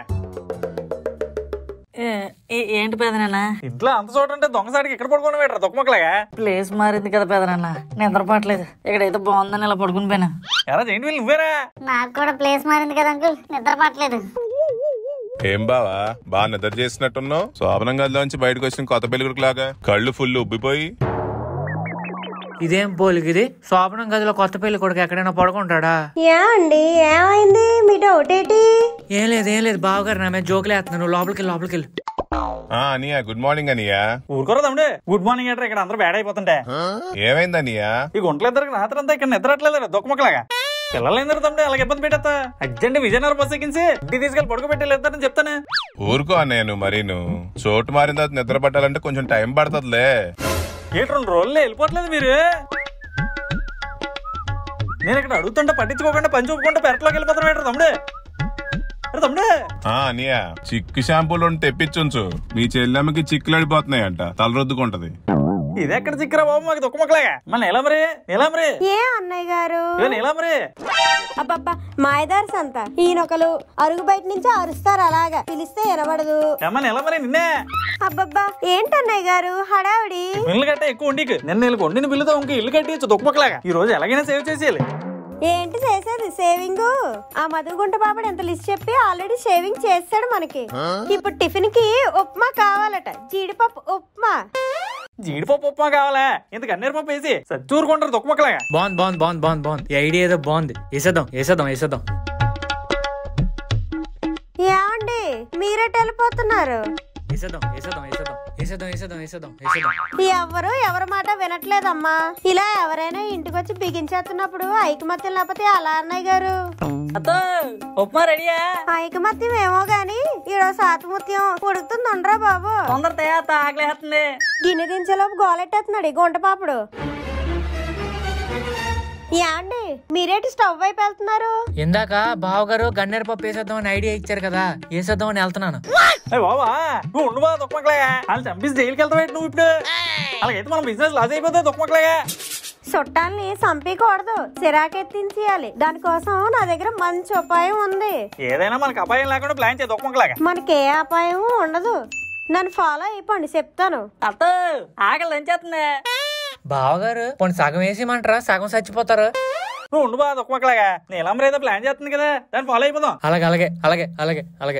ఏంటి పెదనాన్న ఇంట్లో అంత చోట ఉంటే దొంగసాడికి ఇక్కడ పడుకోవడం ఏంట్రా దుఃఖముక్కలాగా ప్లేస్ మారింది కదా పెదనాన్న నిద్రపట్లేదు ఇక్కడైతే బాగుందని ఇలా పడుకుని పోయినా ఎరా జైన్వీల్ నువ్వేరా నాకు కూడా ప్లేస్ మారింది కదా అంకుల్ నిద్ర పట్టలేదు ఏం బావా బాగా నిద్ర చేసినట్టున్నావు శోభనం గదిలోంచి బయటకు వచ్చిన కొత్త పెళ్లి లాగా కళ్ళు ఫుల్ ఉబ్బిపోయి ఇదేం పోలికి ఇది శోభనం గదిలో కొత్త పెళ్లి కొడుకు ఎక్కడైనా పడుకుంటాడా యా అండి ఏమైంది మీ డౌట్ ఏంటి ఏం లేదు ఏం లేదు బావగారు నా మీద జోకులు వేస్తున్నాను నువ్వు లోపలికి వెళ్ళి లోపలికి వెళ్ళి ఆ అనియా గుడ్ మార్నింగ్ అనియా ఊరుకోరా తమ్ముడు గుడ్ మార్నింగ్ ఏంట్రా ఇక్కడ అందరూ బేడ అయిపోతుంటే ఏమైంది అనియా ఈ గుంటలు ఇద్దరికి రాత్రి అంతా ఇక్కడ నిద్రట్లేదు దుఃఖముక్కలాగా పిల్లలు ఏందరు తమ్ముడు అలాగే ఇబ్బంది పెట్టేస్తా అర్జెంట్ విజయనగరం బస్ ఎక్కించి ఇంటికి తీసుకెళ్ళి పడుకోబెట్టి వెళ్తారని చెప్తాను ఊరుకో నేను మరీను చోటు మారిన తర్వాత నిద్ర పట్టాలంటే కొంచెం టైం పడుతుందిలే ఏంటి రెండు రోజుల్లో వెళ్ళిపోవట్లేదు మీరు నేను ఇక్కడ అడుగుతుంటే పట్టించుకోకుండా పని చూపుకుంటే పెరట్లోకి వెళ్ళిపోతాను ఏంట్రా తమ్ముడు అరే తమ్ముడు ఆ అనియా చిక్కు షాంపూలు ఉంటే తెప్పించుంచు మీ చెల్లెమ్మకి చిక్కులు అడిపోతున్నాయంట తల రుద్దుకుంటది ఇది ఎక్కడ చిక్కరా బాబు మాకు దుఃఖముక్కలాగా మన నీలామరి నీలామరి ఏ అన్నయ్య గారు ఏ నీలామరి అబ్బబ్బా మాయదారి సంత ఈయనొకలు అరుగు బయట నుంచి అరుస్తారు అలాగా పిలిస్తే వినబడదు ఏమ్మా నీలామరి నిన్నే అబ్బబ్బా ఏంటన్నయ్య గారు హడావిడి ఇల్లు కట్టే ఎక్కువ ఉండికి నిన్న వీళ్ళకి వండిన బిల్లుతో ఇంక ఇల్లు కట్టి దుఃఖముక్కలాగా ఈ రోజు ఎలాగైనా సేవ్ చేసేయాలి ఏంటి చేసేది సేవింగ్ ఆ మధుగుంట బాబుడు ఎంత లిస్ట్ చెప్పి ఆల్రెడీ షేవింగ్ చేస్తాడు మనకి ఇప్పుడు టిఫిన్ కి ఉప్మా కావాలట జీడిపప్పు ఉప్మా జీడిపప్పు ఉప్మా కావాలా ఇంత కన్నీరు పప్పు వేసి సచ్చూరుకుంటారు దుఃఖముక్కలాగా బాగుంది బాగుంది బాగుంది బాగుంది బాగుంది ఈ ఐడియా ఏదో బాగుంది వేసేద్దాం వేసేద్దాం వేసేద్దాం ఏమండి మీరెట్ వెళ్ళిపోతున్నారు వేసేద్దాం వేసేద్దాం వేసేద్దాం వేసేద్దాం వేసేద్దాం వేసేద్దాం వేసేద్దాం ఎవరు ఎవరి మాట వినట్లేదమ్మా ఇలా ఎవరైనా ఇంటికి వచ్చి బిగించేస్తున్నప్పుడు ఐకమత్యం లేకపోతే అలా అన్నయ్య గారు ఉప్మా రెడీయా ఐకమత్యం ఏమో గాని ఈడో సాతముత్యం ఉడుకుతుంది ఉండరా బాబు తొందర తయారు ఆకలేస్తుంది గిన్నె దించేలోపు గోలెట్టేస్తున్నాడు ఈ గుంట పాపుడు యాండి మీరేటి స్టవ్ వైపు వెళ్తున్నారు ఇందాక బావగారు గన్నేరు పప్పు వేసేద్దాం అని ఐడియా ఇచ్చారు కదా వేసేద్దాం అని వెళ్తున్నాను ఏ బాబా నువ్వు ఉండు బా దుఃఖముక్కలాగా వాళ్ళు చంపేసి జైలుకి వెళ్తావు నువ్వు ఇప్పుడు అలాగైతే మన బిజినెస్ లాస్ అయిపోతాయి దుఃఖముక్కలాగా చుట్టాల్ని చంపకూడదు సిరాకెత్తించేయాలి దానికోసం నా దగ్గర మంచి ఉపాయం ఉంది ఏదైనా మనకు అపాయం లేకుండా ప్లాన్ చేయ దుఃఖముక్కలాగా మనకే అపాయం ఉండదు నన్ను ఫాలో అయిపోండి చెప్తాను అత్త ఆకలి ఎంచేస్తుంది బావగారు కొన్ని సగం వేసేయమంటారా సగం చచ్చిపోతారు నువ్వు ఉండు బా దుఃఖముక్కలాగా నీలమ్మరి ఏదో ప్లాన్ చేస్తుంది కదా దాన్ని ఫాలో అయిపోదాం అలాగే అలాగే అలాగే అలాగే అలాగే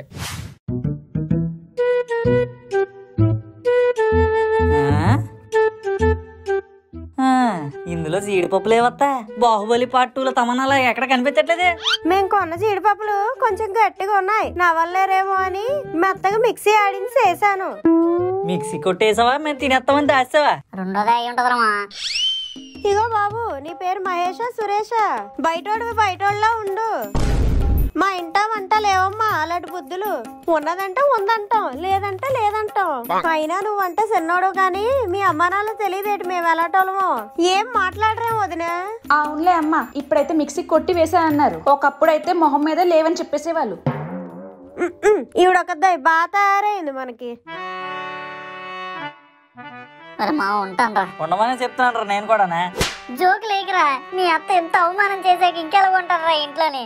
ఆ, ఇందులో జీడిపప్పులు ఏవత్తా బాహుబలి పార్ట్ టూలో తమన్నాలా ఎక్కడ కనిపించట్లేదే మేము కొన్న జీడిపప్పులు కొంచెం గట్టిగా ఉన్నాయి నవల్లేరేమో అని మెత్తగా మిక్సీ ఆడించి చేశాను మిక్సీ కొట్టేసావా మేము తినేస్తామని దాచావా రెండోది అయి ఉంటదరమా ఇగో బాబు నీ పేరు మహేషా సురేషా బయటోడు బయటోళ్ళ ఉండు మా ఇంట వంట లేవమ్మా అలాంటి బుద్ధులు ఉన్నదంటే ఉందంటాం లేదంటే లేదంటాం అయినా నువ్వంటే చిన్నోడు గాని మీ అమ్మ నాన్న తెలియదేటి మేము ఎలాటోళ్ళమో ఏం మాట్లాడరేం వదినా అవునులే అమ్మా ఇప్పుడైతే మిక్సీ కొట్టి వేసానన్నారు ఒకప్పుడైతే మొహం మీద లేవని చెప్పేసేవాళ్ళు ఈవిడొకద్దాయి బాగా తయారైంది మనకి మరి మా ఉంటాను రా ఉండమని చెప్తున్నాను నేను కూడానే జోక్ లేకరా నీ అత్త ఎంత అవమానం చేసాక ఇంకెలా ఉంటారా ఇంట్లోని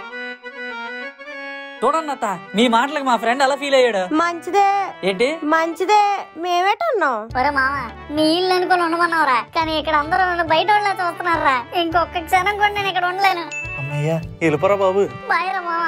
చూడండి అత్త మీ మాటలకు మా ఫ్రెండ్ ఎలా ఫీల్ అయ్యాడు మంచిదే ఏంటి మంచిదే మేమేటన్నాం ఒరే మామ నీ ఇల్లు అనుకుని ఉండమన్నావురా కానీ ఇక్కడ అందరూ నన్ను బయట వాళ్ళ చూస్తున్నారా ఇంకొక క్షణం కూడా నేను ఇక్కడ ఉండలేను అమ్మయ్యా వెళ్ళిపోరా బాబు బాయ్రా మామ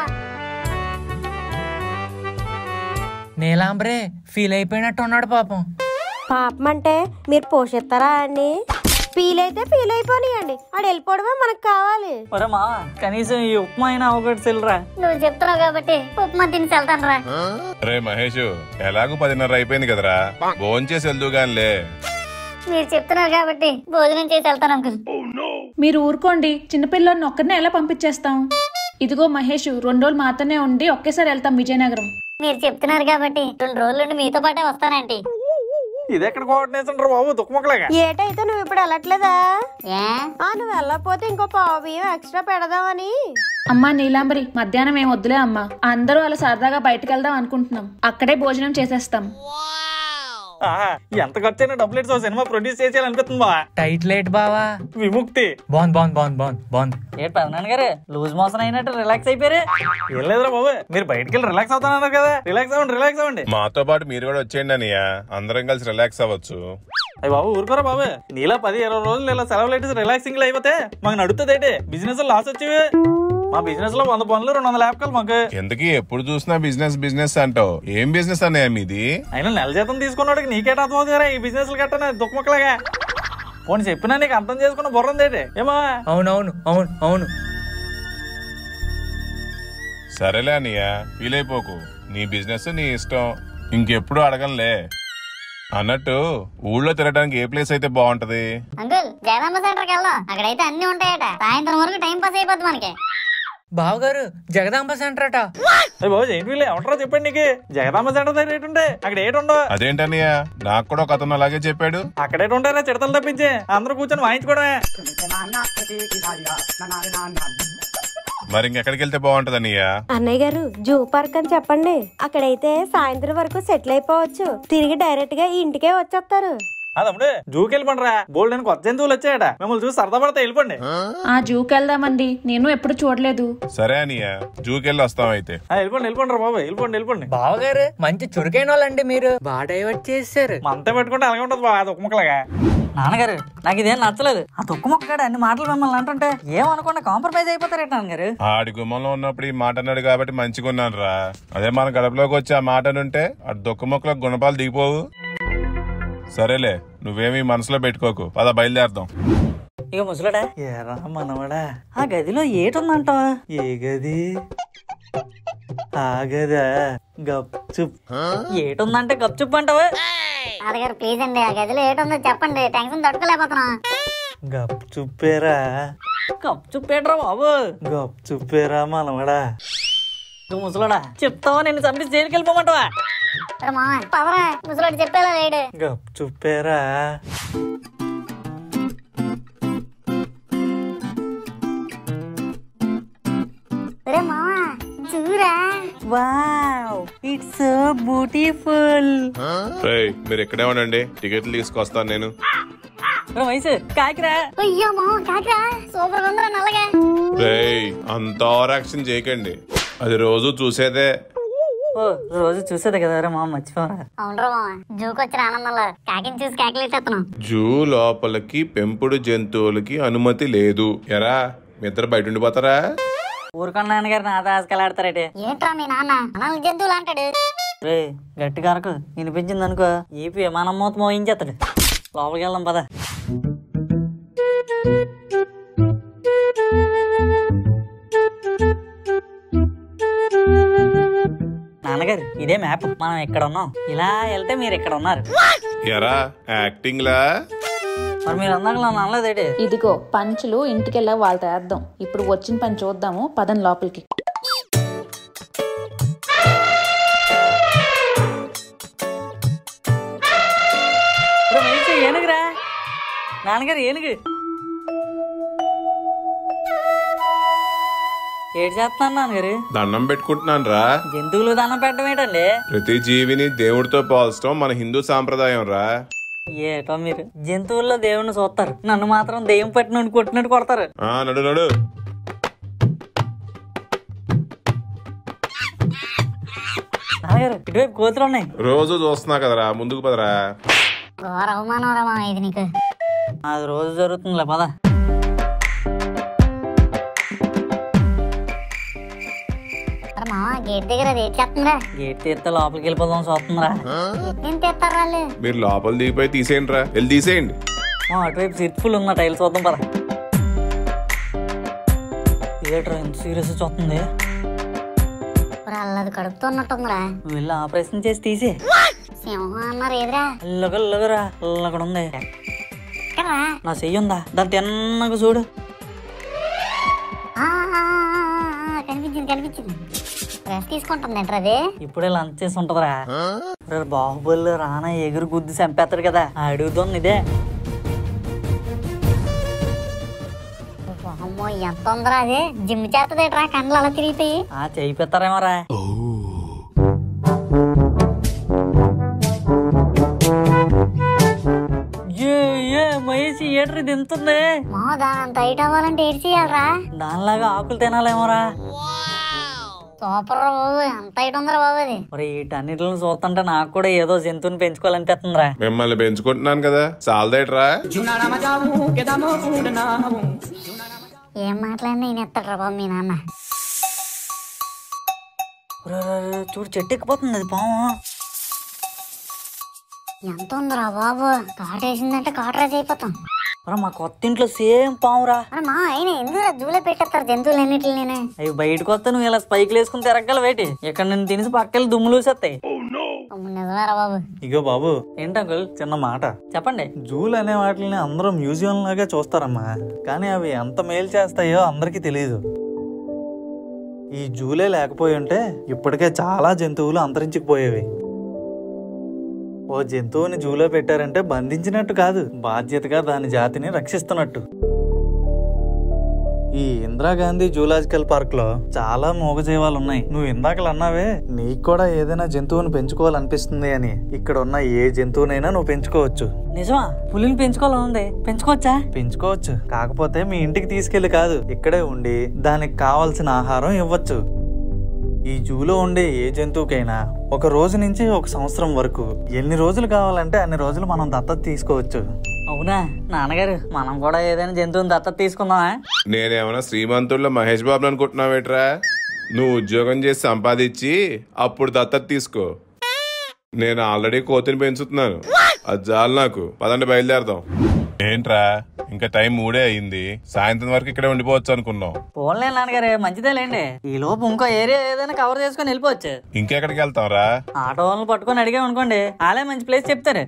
నీలాంబరే ఫీల్ అయిపోయినట్టు ఉన్నాడు పాపం పాపం అంటే మీరు పోషిస్తారా అండి ఫీల్ అయితే ఫీల్ అయిపోనియండి ఆడు వెళ్ళిపోవడమే మనకు కావాలి ఒరే మామ కనీసం ఈ ఉప్మా అయినా ఒకటి సెల్రా నువ్వు చెప్తున్నావు కాబట్టి ఉప్మా తిని వెళ్తాను రా రే మహేష్ ఎలాగూ పదిన్నర అయిపోయింది కదరా భోంచేసి వెళ్దు గానిలే మీరు చెప్తున్నారు కాబట్టి భోజనం చేసి వెళ్తాను అంకుల్ మీరు ఊరుకోండి చిన్నపిల్లల్ని ఒక్కరినే ఎలా పంపించేస్తాం ఇదిగో మహేష్ రెండు రోజులు మాతోనే ఉండి ఒకేసారి వెళ్తాం విజయనగరం మీరు చెప్తున్నారు కాబట్టి రెండు రోజుల నుండి మీతో పాటే వస్తానంటీ ఇది ఎక్కడ కోఆర్డినేషన్ రా బాబు దుఃఖమొక్కలేగా ఏటైతే నువ్వు ఇప్పుడు వెళ్ళట్లేదా ఏ ఆ నువ్వు వెళ్ళకపోతే ఇంకో పావు బియ్యం ఎక్స్ట్రా పెడదామని అమ్మా నీలాంబరి మధ్యాహ్నం ఏం వద్దులే అమ్మా అందరూ అలా సరదాగా బయటకు వెళ్దాం అనుకుంటున్నాం అక్కడే భోజనం చేసేస్తాం ఆహా, ఎంత ఖర్చు అయినా డబ్బులు ఇచ్చి ఓ సినిమా ప్రొడ్యూస్ చేసేయాలనిపిస్తుంది బా టైట్ లేట్ బావా విముక్తి బాగుంది బాగుంది బాగుంది బాగుంది బాగుంది ఏంటి పెదనాన్న గారు లూజ్ మోషన్ అయినట్టు రిలాక్స్ అయిపోయారు ఏం లేదురా బాబు మీరు బయటికి వెళ్ళి రిలాక్స్ అవుతానన్నారు కదా రిలాక్స్ అవ్వండి రిలాక్స్ అవ్వండి మాతో పాటు మీరు కూడా వచ్చేయండి అనియా అందరం కలిసి రిలాక్స్ అవ్వచ్చు అయ్యి బాబు ఊరుకోరా బాబు నీలా పది ఇరవై రోజులు ఇలా సెలవులు అయితే రిలాక్సింగ్ అయిపోతే మాకు నడుతుంది ఏంటి బిజినెస్ లాస్ వచ్చేవి మా బిజినెస్ లో వంద పనులు రెండు వందల యాప్కాలు మాకు ఎందుకు ఎప్పుడు చూసినా బిజినెస్ బిజినెస్ అంటావు ఏం బిజినెస్ అన్నయ్య మీది అయినా నెల జీతం తీసుకున్నాడికి నీకేట అర్థమవుతుందిరా ఈ బిజినెస్ కట్టనే దుఃఖమొక్కలాగా పోనీ చెప్పినా నీకు అర్థం చేసుకున్న బుర్రందేటి ఏమా అవునవును అవును అవును సరేలే అనియ ఫీల్ అయిపోకు నీ బిజినెస్ నీ ఇష్టం ఇంకెప్పుడు అడగనులే అన్నట్టు ఊళ్ళో తిరగడానికి ఏ ప్లేస్ అయితే బాగుంటది అంకుల్ జగదాంబ సెంటర్కి వెళ్దాం అక్కడైతే అన్ని ఉంటాయట సాయంత్రం వరకు టైం పాస్ అయిపోద్ది మనకి బావగారు జగదాంబ సెంటర్ అట అయ్యి బాబు ఏంటి వీళ్ళు ఎవడరా చెప్పండి నీకు జగదాంబ సెంటర్ దగ్గర ఏంటి ఉంటే అక్కడ ఏంటి ఉండవు అదేంటన్నయ్య నాకు కూడా ఒక అతను అలాగే చెప్పాడు అక్కడ ఏంటి ఉంటారా చిడతలు తప్పించి అందరూ కూర్చొని వాయించుకోవడమే మరి ఇంకెక్కడికి వెళ్తే బాగుంటది అన్నయ్య అన్నయ్య గారు జూ పార్క్ అని చెప్పండి అక్కడైతే సాయంత్రం వరకు సెటిల్ అయిపోవచ్చు తిరిగి డైరెక్ట్ గా ఇంటికే వచ్చేస్తారు అదమ్ముడు జూకి వెళ్ళిపోండిరా బోల్డ్ అని కొత్త జంతువులు వచ్చాయట మిమ్మల్ని చూసి సరదా పడితే వెళ్ళిపోండి ఆ జూకి వెళ్దామండి నేను ఎప్పుడు చూడలేదు సరే అనియ జూకెళ్ళి వస్తాం అయితే ఆ, వెళ్ళిపోండి వెళ్ళిపోండి రా బాబు వెళ్ళిపోండి వెళ్ళిపోండి బావగారు మంచి చురుకైన వాళ్ళండి మీరు బాగా డైవర్ట్ చేశారు మంతే పెట్టుకుంటే అలాగే ఉంటుంది బాగా దుఃఖముక్కలాగా నాన్నగారు నాకు ఇదేం నచ్చలేదు ఆ తొక్కు మొక్కగాడు అన్ని మాటలు మిమ్మల్ని అంటుంటే ఏమనుకోండి కాంప్రమైజ్ అయిపోతారేట నాన్నగారు ఆడి గుమ్మంలో ఉన్నప్పుడు ఈ మాట అన్నాడు కాబట్టి మంచిగా ఉన్నాను రా అదే మన గడపలోకి వచ్చి ఆ మాట అనుంటే అటు దొక్క మొక్కలకు గుణపాలు దిగిపోవు సరేలే నువ్వేమీ మనసులో పెట్టుకోకు పద బయలుదేరదాం ఇక ముసలాడా ఏరా మనవడా ఆ గదిలో ఏటుందంటావా ఏ గది ఆ గదా గప్చుప్ ఏటుందంటే గప్చుప్ అంటావా నాన్నగారు ప్లీజ్ అండి ఆ గదిలో ఏటుందో చెప్పండి టెన్షన్ తట్టుకోలేకపోతున్నా గప్చుప్పేరా గప్చుప్ ఏట్రా బాబు గప్చుప్పేరా మనవడా ఇక ముసలాడా చెప్తావా నేను చంపి జైలుకి వెళ్ళిపోమంటావా అరే మామ పదరా ముసలోడు చెప్పేలా లేడు గప్చుప్పేరా ఒరే మామ చూరా వావ్ ఇట్స్ సో బ్యూటిఫుల్ రేయ్, మీరు ఇక్కడే ఉండండి టికెట్లు తీసుకొస్తాను నేను వయసు కాకిరా అయ్యో మామ కాకరా సూపర్ ఉందిరా నల్లగా రేయ్ అంత ఓవర్ యాక్షన్ చేయకండి అది రోజు చూసేదే ఓ రోజు చూసేది కదా రా మా మర్చిపోరా అవునరా మామ జూకి వచ్చిన ఆనందంలో కాకిని చూసి కేకలెట్టేస్తున్నాం జూ లోపలికి పెంపుడు జంతువులకి అనుమతి లేదు ఎరా మీ ఇద్దరు బయట ఉండిపోతారా ఊరుకున్న నాన్నగారు నా దాసుకెళ్ళాడతారేటి ఏంట్రా మీ నాన్న మనల్ని జంతువులు అంటాడు రే గట్టిగా అరకు వినిపించింది అనుకో ఈపి విమానం మూత మోయించేస్తాడు లోపలికి వెళ్దాం పద నాన్నగారు ఇదే మ్యాప్ మనం ఇక్కడ ఉన్నాం ఇలా వెళ్తే మీరు ఇక్కడ ఉన్నారు ఎరా యాక్టింగ్ లా మరి మీరు అందాక నన్ను అనలేదేటి ఇదిగో పంచులు ఇంటికెళ్ళా వాళ్ళతో వేద్దాం ఇప్పుడు వచ్చిన పని చూద్దాము పదం లోపలికి ఇప్పుడు మనిషి ఏనుగురా నాన్నగారు ఏనుగు ఏడు చేస్తున్నాను నాన్నగారు దండం పెట్టుకుంటున్నాను రా జంతువులు దండం పెట్టడం ఏంటండి ప్రతి జీవిని దేవుడితో పోల్చడం మన హిందూ సాంప్రదాయం రా ఏటో మీరు జంతువుల్లో దేవుణ్ణి చూస్తారు నన్ను మాత్రం దెయ్యం పట్టిన కొట్టినట్టు కొడతారు ఆ నడు నడు నాన్నగారు ఇటువైపు కోతులు ఉన్నాయి రోజు చూస్తున్నా కదరా ముందుకు పదరా ఘోర అవమానం రా మామ ఇది నీకు అది రోజు జరుగుతుందిలే పద అరే మామ గేట్ దగ్గర అది ఏం చేస్తుందిరా గేట్ తీస్తే లోపలికి వెళ్ళిపోదాం చూస్తుందిరా ఏం తెస్తారు వాళ్ళు మీరు లోపల దిగిపోయి తీసేయండి రా వెళ్ళి తీసేయండి మా అటువైపు సీట్ ఫుల్ ఉందా టైల్ చూద్దాం పద థియేటర్ ఎంత సీరియస్ చూస్తుంది మరి అల్లది కడుపుతున్నట్టుందిరా నువ్వు వెళ్ళి ఆపరేషన్ చేసి తీసే సింహం అన్నారు ఏదిరా అల్లగల్లగరా అల్లగడ ఉంది ఎక్కడా నా చెయ్యి ఉందా దాన్ని తిన్నగా చూడు ఆ, ఆ, ఆ, ఆ, కనిపించింది కనిపించింది రెస్ట్ తీసుకుంటుంది ఏంట్రా అది ఇప్పుడే లంచ్ చేసి ఉంటదిరా రే బాహుబలి రానా ఎగురు గుద్ది చంపేస్తాడు కదా అడుగుతుంది ఇదే అమ్మో ఎంత ఉందిరా అది జిమ్ చేస్తదేట్రా కండ్లు అలా తిరిగిపోయి ఆ చేయిపోతారేమో రా ఏ ఏ మహేష్ ఏట్రీ తింటుంది మా దాని అంత హైట్ అవ్వాలంటే ఏడు చేయాలరా దానిలాగా ఆకులు తినాలేమోరా సూపర్ రా బాబు ఎంత హైట్ ఉందిరా బాబు అది మరి వీటన్నిటిని చూస్తుంటే నాకు కూడా ఏదో జంతువుని పెంచుకోవాలనిపిస్తుందిరా మిమ్మల్ని పెంచుకుంటున్నాను కదా చాలదేట్రా ఏం మాట్లాడినా ఈయన ఎత్తాడ్రా బాబు మీ నాన్న రే, రే, రే, చూడు చెట్టు ఎక్కిపోతుంది అది పాము ఎంత ఉందిరా బాబు కాటేసిందంటే కాటరాజ్ అయిపోతాం రా మా కొత్త ఇంట్లో సేమ్ పావురా అరే మా ఆయన ఎందుకు జూలో పెట్టేస్తారు జంతువులు అన్నిటిని అవి బయటకు వస్తే నువ్వు ఇలా స్పైక్లు వేసుకుని తిరగల వేటి ఇక్కడ నేను తినేసి పక్కలు దుమ్ములు వేసేస్తాయి నిజమేరా బాబు ఇగో బాబు ఏంటి అంకుల్ చిన్న మాట చెప్పండి జూలు అనే వాటిని అందరూ మ్యూజియం లాగా చూస్తారమ్మా కానీ అవి ఎంత మేలు చేస్తాయో అందరికీ తెలియదు ఈ జూలే లేకపోయి ఉంటే ఇప్పటికే చాలా జంతువులు అంతరించుకుపోయేవి ఓ జంతువుని జూలో పెట్టారంటే బంధించినట్టు కాదు బాధ్యతగా దాని జాతిని రక్షిస్తున్నట్టు ఈ ఇందిరాగాంధీ జూలాజికల్ పార్క్ లో చాలా మూగజీవాలు ఉన్నాయి నువ్వు ఇందాకలు అన్నావే నీకు కూడా ఏదైనా జంతువుని పెంచుకోవాలనిపిస్తుంది అని ఇక్కడ ఉన్న ఏ జంతువునైనా నువ్వు పెంచుకోవచ్చు నిజమా పులిని పెంచుకోవాలని ఉంది పెంచుకోవచ్చా పెంచుకోవచ్చు కాకపోతే మీ ఇంటికి తీసుకెళ్లి కాదు ఇక్కడే ఉండి దానికి కావాల్సిన ఆహారం ఇవ్వచ్చు ఈ జూలో ఉండే ఏ జంతువుకైనా ఒక రోజు నుంచి ఒక సంవత్సరం వరకు ఎన్ని రోజులు కావాలంటే అన్ని రోజులు మనం దత్తత తీసుకోవచ్చు అవునా నాన్నగారు మనం కూడా ఏదైనా జంతువుని దత్తత తీసుకుందామా నేనేమన్నా శ్రీమంతుల్లో మహేష్ బాబు అనుకుంటున్నావేట్రా నువ్వు ఉద్యోగం చేసి సంపాదించి అప్పుడు దత్తత తీసుకో నేను ఆల్రెడీ కోతిని పెంచుతున్నాను అది చాలు నాకు పదండి బయలుదేరదాం ఏంట్రా ఇంకా టైం మూడే అయింది సాయంత్రం వరకు ఇక్కడే ఉండిపోవచ్చు అనుకున్నాం పోన్లే నాన్నగారు మంచిదేలేండి ఈ లోపు ఇంకో ఏరియా ఏదైనా కవర్ చేసుకొని వెళ్ళిపోవచ్చు ఇంకెక్కడికి వెళ్తాంరా ఆటో వాళ్ళని పట్టుకొని అడిగాం అనుకోండి వాళ్ళే మంచి ప్లేస్ చెప్తారు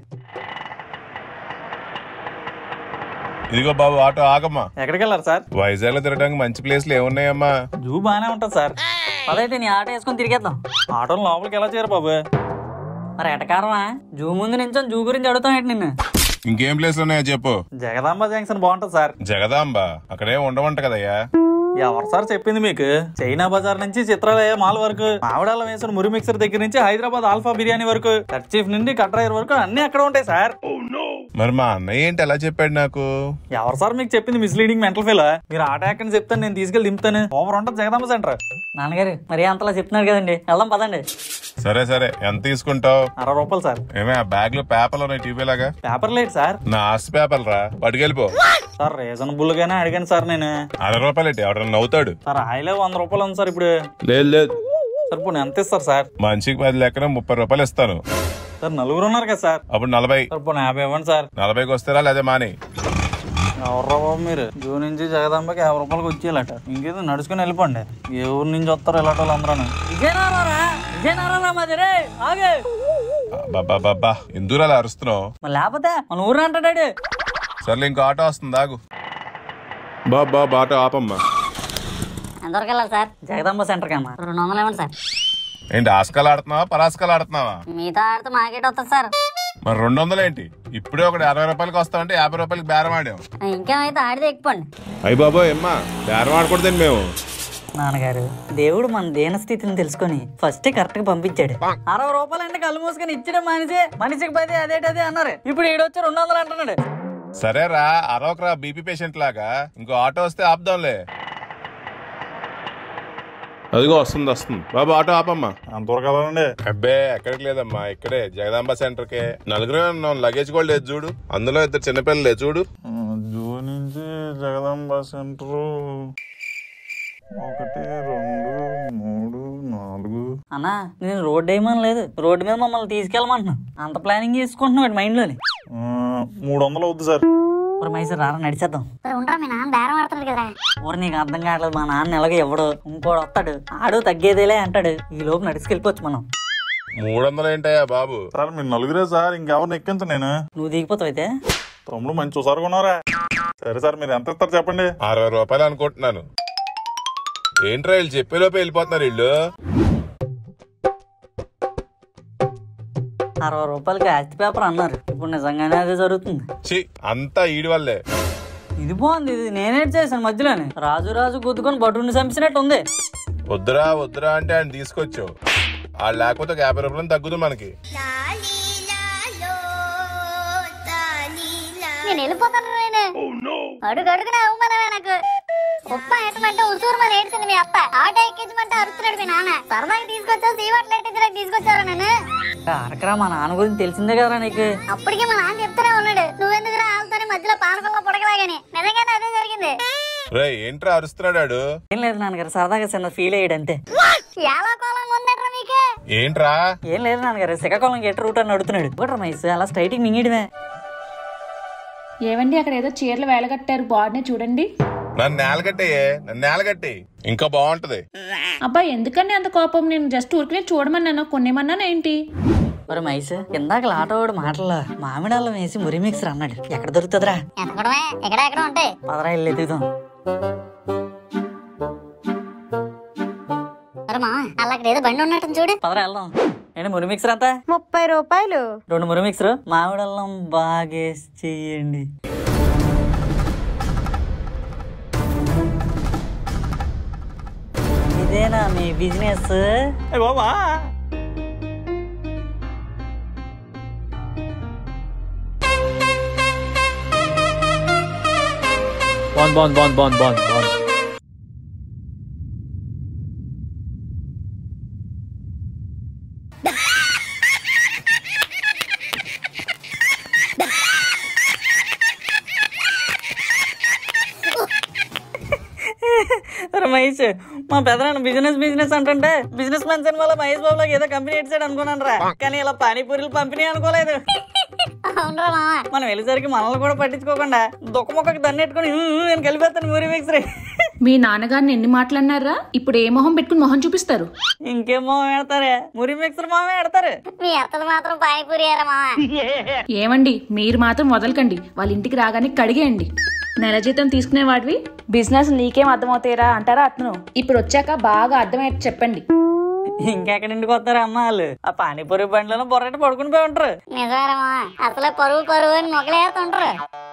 ఇదిగో బాబు ఆటో ఆగమ్మా ఎక్కడికి వెళ్ళారు సార్ వైజాగ్ లో తిరగడానికి మంచి ప్లేస్లు ఏమున్నాయమ్మా జూ బాగానే ఉంటుంది సార్ అదైతే నీ ఆటో వేసుకొని తిరిగేద్దాం ఆటోలు లోపలికి ఎలా చేయరు బాబు మరి ఎటకారమా జూ ముందు నించొని జూ గురించి అడుగుతాం ఏంటి నిన్ను ఇంకేం ప్లేస్ ఉన్నాయో చెప్పు జగదాంబ జంక్షన్ బాగుంటుంది సార్ జగదాంబ అక్కడే ఉండవంట కదయ్యా ఎవరు సార్ చెప్పింది మీకు చైనా బజార్ నుంచి చిత్రాలయ మాల్ వరకు మామిడాల వేసిన మురి మిక్సర్ దగ్గర నుంచి హైదరాబాద్ ఆల్ఫా బిర్యానీ వరకు కర్చీఫ్ నుండి కట్రాయర్ వరకు అన్ని అక్కడ ఉంటాయి సార్ మరి మా అన్నయ్య ఏంటి ఎలా చెప్పాడు నాకు ఎవరు సార్ మీకు చెప్పింది మిస్లీడింగ్ మెంటల్ ఫీల్ మీరు ఆట ఎక్కని చెప్తాను నేను తీసుకెళ్ళి దింపుతాను ఓవర్ ఉంటుంది జగదాంబ సెంటర్ నాన్నగారు మరి అంతలా చెప్తున్నారు కదండి వెళ్దాం పదండి సరే సరే ఎంత తీసుకుంటావు అరవై రూపాయలు సార్ ఏమే ఆ బ్యాగ్ లో పేపర్లు ఉన్నాయి టీవీ లాగా పేపర్ లేదు సార్ నా ఆస్తి పేపర్లు రా పట్టుకెళ్ళిపో సార్ రీజనబుల్ గానే అడిగాను సార్ నేను అరవై రూపాయలు ఏంటి ఎవడన్నా నవ్వుతాడు సార్ ఆయిలే వంద రూపాయలు ఉంది సార్ ఇప్పుడు లేదు లేదు సార్ ఇప్పుడు ఎంత ఇస్తారు సార్ మనిషికి పది లెక్కన ముప్పై రూపాయలు ఇస్తాను సార్ నలుగురు ఉన్నారు కదా సార్ అప్పుడు నలభై సార్ ఇప్పుడు యాభై ఇవ్వండి సార్ నలభైకి వస్తారా లేదా మాని ఎవర్రా బాబు మీరు జూ నుంచి జగదాంబకి యాభై రూపాయలకి వచ్చేయాలట ఇంకేదో నడుచుకుని వెళ్ళిపోండి ఏ ఊరు నుంచి వస్తారు ఇలాంటి వాళ్ళందరూ విజయనగరం విజయనగరం మాది రే ఆగే బాబా బాబా ఎందుకు అలా అరుస్తున్నావు మరి లేకపోతే మన ఊరు అంటాడు సర్లే ఇంకో ఆటో వస్తుంది ఆగు బాబా ఆటో ఆపమ్మా ఎంతవరకు వెళ్ళాలి సార్ జగదాంబ సెంటర్ కమ్మా రెండు వందలు ఇవ్వండి సార్ ఏంటి ఆస్కాలు ఆడుతున్నావా పరాస్కాలు ఆడుతున్నావా మీతో ఆడితే మాకేట్ వస్తుంది సార్ మరి రెండు వందలు ఏంటి ఇప్పుడే ఒకటి అరవై రూపాయలకి వస్తామంటే యాభై రూపాయలకి బేరం ఆడాం ఇంకేమైతే ఆడితే ఎక్కుకోండి అయ్యి బాబో ఏమ్మా బేరం ఆడకూడదండి మేము నాన్నగారు దేవుడు మన దేన స్థితిని తెలుసుకొని ఫస్ట్ కరెక్ట్ గా పంపించాడు అరవై రూపాయలు అంటే కళ్ళు మూసుకొని ఇచ్చడం మనిషి మనిషికి పది అదేటది అన్నారు ఇప్పుడు ఈడొచ్చి రెండు వందలు అంటున్నాడు సరేరా అరవకరా బీపీ పేషెంట్ లాగా ఇంకో ఆటో వస్తే ఆపుదాంలే అదిగో వస్తుంది వస్తుంది బాబు ఆటో ఆపమ్మా అంతవరకు వెళ్ళండి అబ్బే ఎక్కడికి లేదమ్మా ఇక్కడే జగదాంబ సెంటర్ కే నలుగురు ఉన్నాం లగేజ్ కూడా లేదు చూడు అందులో ఇద్దరు చిన్నపిల్లలు లేదు చూడు జూ నుంచి జగదాంబ సెంటర్ ఒకటి రెండు మూడు నాలుగు అన్నా నేను రోడ్డు వేయమని లేదు రోడ్డు మీద మమ్మల్ని తీసుకెళ్ళమంటున్నా అంత ప్లానింగ్ చేసుకుంటున్నాడు మైండ్ లోని ఆ, మూడు వందలు అవుద్ది సార్ మరి మైసూర్ రారా నడిచేద్దాం సరే ఉండరా మీ నాన్న బేరం ఆడుతున్నాడు కదా ఊరు నీకు అర్థం కావట్లేదు మా నాన్న ఎలాగో ఎవడు ఇంకోడు వస్తాడు ఆడు తగ్గేదేలే అంటాడు ఈ లోపు నడుచుకెళ్ళిపోవచ్చు మనం మూడు వందలు ఏంటయ్యా బాబు సార్ మీరు నలుగురే సార్ ఇంకెవరిని ఎక్కించు నేను నువ్వు దిగిపోతావు అయితే తమ్ముడు మంచి చూసారు కొన్నారా సరే సార్ మీరు ఎంత ఇస్తారు చెప్పండి అరవై రూపాయలు అనుకుంటున్నాను ఏంట్రా వీళ్ళు చెప్పేలోపే వెళ్ళిపోతున్నారు వీళ్ళు అరవై రూపాయలకి ఆస్తి పేపర్ అన్నారు ఇప్పుడు నిజంగానే అదే జరుగుతుంది ఛీ అంతా ఈడి వల్లే ఇది బాగుంది ఇది నేనే చేశాను మధ్యలోనే రాజు రాజు గుద్దుకొని బటుని చంపినట్టు ఉంది వద్దురా వద్దురా అంటే ఆయన తీసుకొచ్చావు వాళ్ళు లేకపోతే ఒక యాభై రూపాయలు తగ్గుతుంది మనకి నేను వెళ్ళిపోతాను నేను అడుగు అడుగున అవమానమే నాకు ఉప్ప ఎట్టమంటే ఉసూరు మన ఏడ్చింది మీ అత్త ఆటో ఎక్కించమంటే అరుస్తున్నాడు మీ నాన్న సరదాగా తీసుకొచ్చావు సీవాట్లు ఎట్టించడానికి తీసుకొచ్చారు నన్ను అరకరా మా నాన్న గురించి తెలిసిందే కదరా నీకు అప్పటికే మా నాన్న చెప్తూనే ఉన్నాడు నువ్వెందుకు రాళ్ళతోనే మధ్యలో పానకంలో పొడకలాగని నిజంగానే అదే జరిగింది రే ఏంట్రా అరుస్తున్నాడు ఆడు? ఏం లేదు నాన్నగారు సరదాగా చిన్న ఫీల్ అయ్యాడు అంతే ఎలా కోలంగా ఉందట్రా మీకే ఏంట్రా ఏం లేదు నాన్నగారు శ్రీకాకుళం గెట్ రూట్ అని నడుతున్నాడు ఒకటి మైస్ అలా స్ట్రైట్ మింగిడమే ఏవండి అక్కడ ఏదో చీరలు వేలగట్టారు బాగున్నాయి చూడండి నన్ను నేలగట్టేయే నన్ను నేలగట్టి ఇంకా బాగుంటది అబ్బా ఎందుకండి అంత కోపం నేను జస్ట్ ఊరికే చూడమన్నాను కొనేమన్నాను ఏంటి మరి మైస్ ఇందాక ఆటోవాడు మాటల్లో మామిడాల్లో వేసి మురి మిక్సర్ అన్నాడు ఎక్కడ దొరుకుతుందిరా ఎతకడమే ఎక్కడ ఎక్కడ ఉంటాయి పదరా ఇల్లు ఎదుగుదాం అరే మా అలా అక్కడ ఏదో బండి ఉన్నట్టు చూడు పదరా వెళ్దాం ఏంటి మురి మిక్సర్ అంతా ముప్పై రూపాయలు రెండు మురి మిక్సర్ మామిడల్లం బాగేసి చెయ్యండి ఇదేనా మీ బిజినెస్ బాబా బాగుంది బాగుంది బాగుంది బాగుంది బాగుంది బాగుంది అరే మహేష్ మా పెదనాన్న బిజినెస్ బిజినెస్ అంటుంటే బిజినెస్ మ్యాన్ సినిమాలో మహేష్ బాబు లాగా ఏదో కంపెనీ ఇచ్చాడు అనుకున్నాను రా కానీ ఇలా పానీపూరీలు పంపిణీ అనుకోలేదు అవునరా మామ మనం వెళ్ళేసరికి మనల్ని కూడా పట్టించుకోకుండా దుఃఖ మొక్కకి దన్నెట్టుకుని "ఊ, ఊ" అని కలిపేస్తాను మూరి మిక్సర్ మీ నాన్నగారిని ఎన్ని మాటలన్నారా ఇప్పుడు ఏ మొహం పెట్టుకుని మొహం చూపిస్తారు ఇంకేం మొహం పెడతారే మురి మిక్సర్ మొహం పెడతారు మీ అత్తలు మాత్రం పానీపూరి మామ ఏమండి మీరు మాత్రం వదలకండి వాళ్ళ ఇంటికి రాగానే కడిగేయండి నెల జీతం తీసుకునే వాడివి బిజినెస్ నీకేం అర్థమవుతాయిరా అంటారా అతను ఇప్పుడు వచ్చాక బాగా అర్థమయ్యేట్టు చెప్పండి ఇంకెక్కడి ఇంటికి వస్తారు అమ్మ వాళ్ళు ఆ పానీపూరి బండిలో బొర్రెట పడుకుని పోయి ఉంటారు నిజమేరా మామ అసలే పరువు పరువు అని మొగలేస్తుంటారు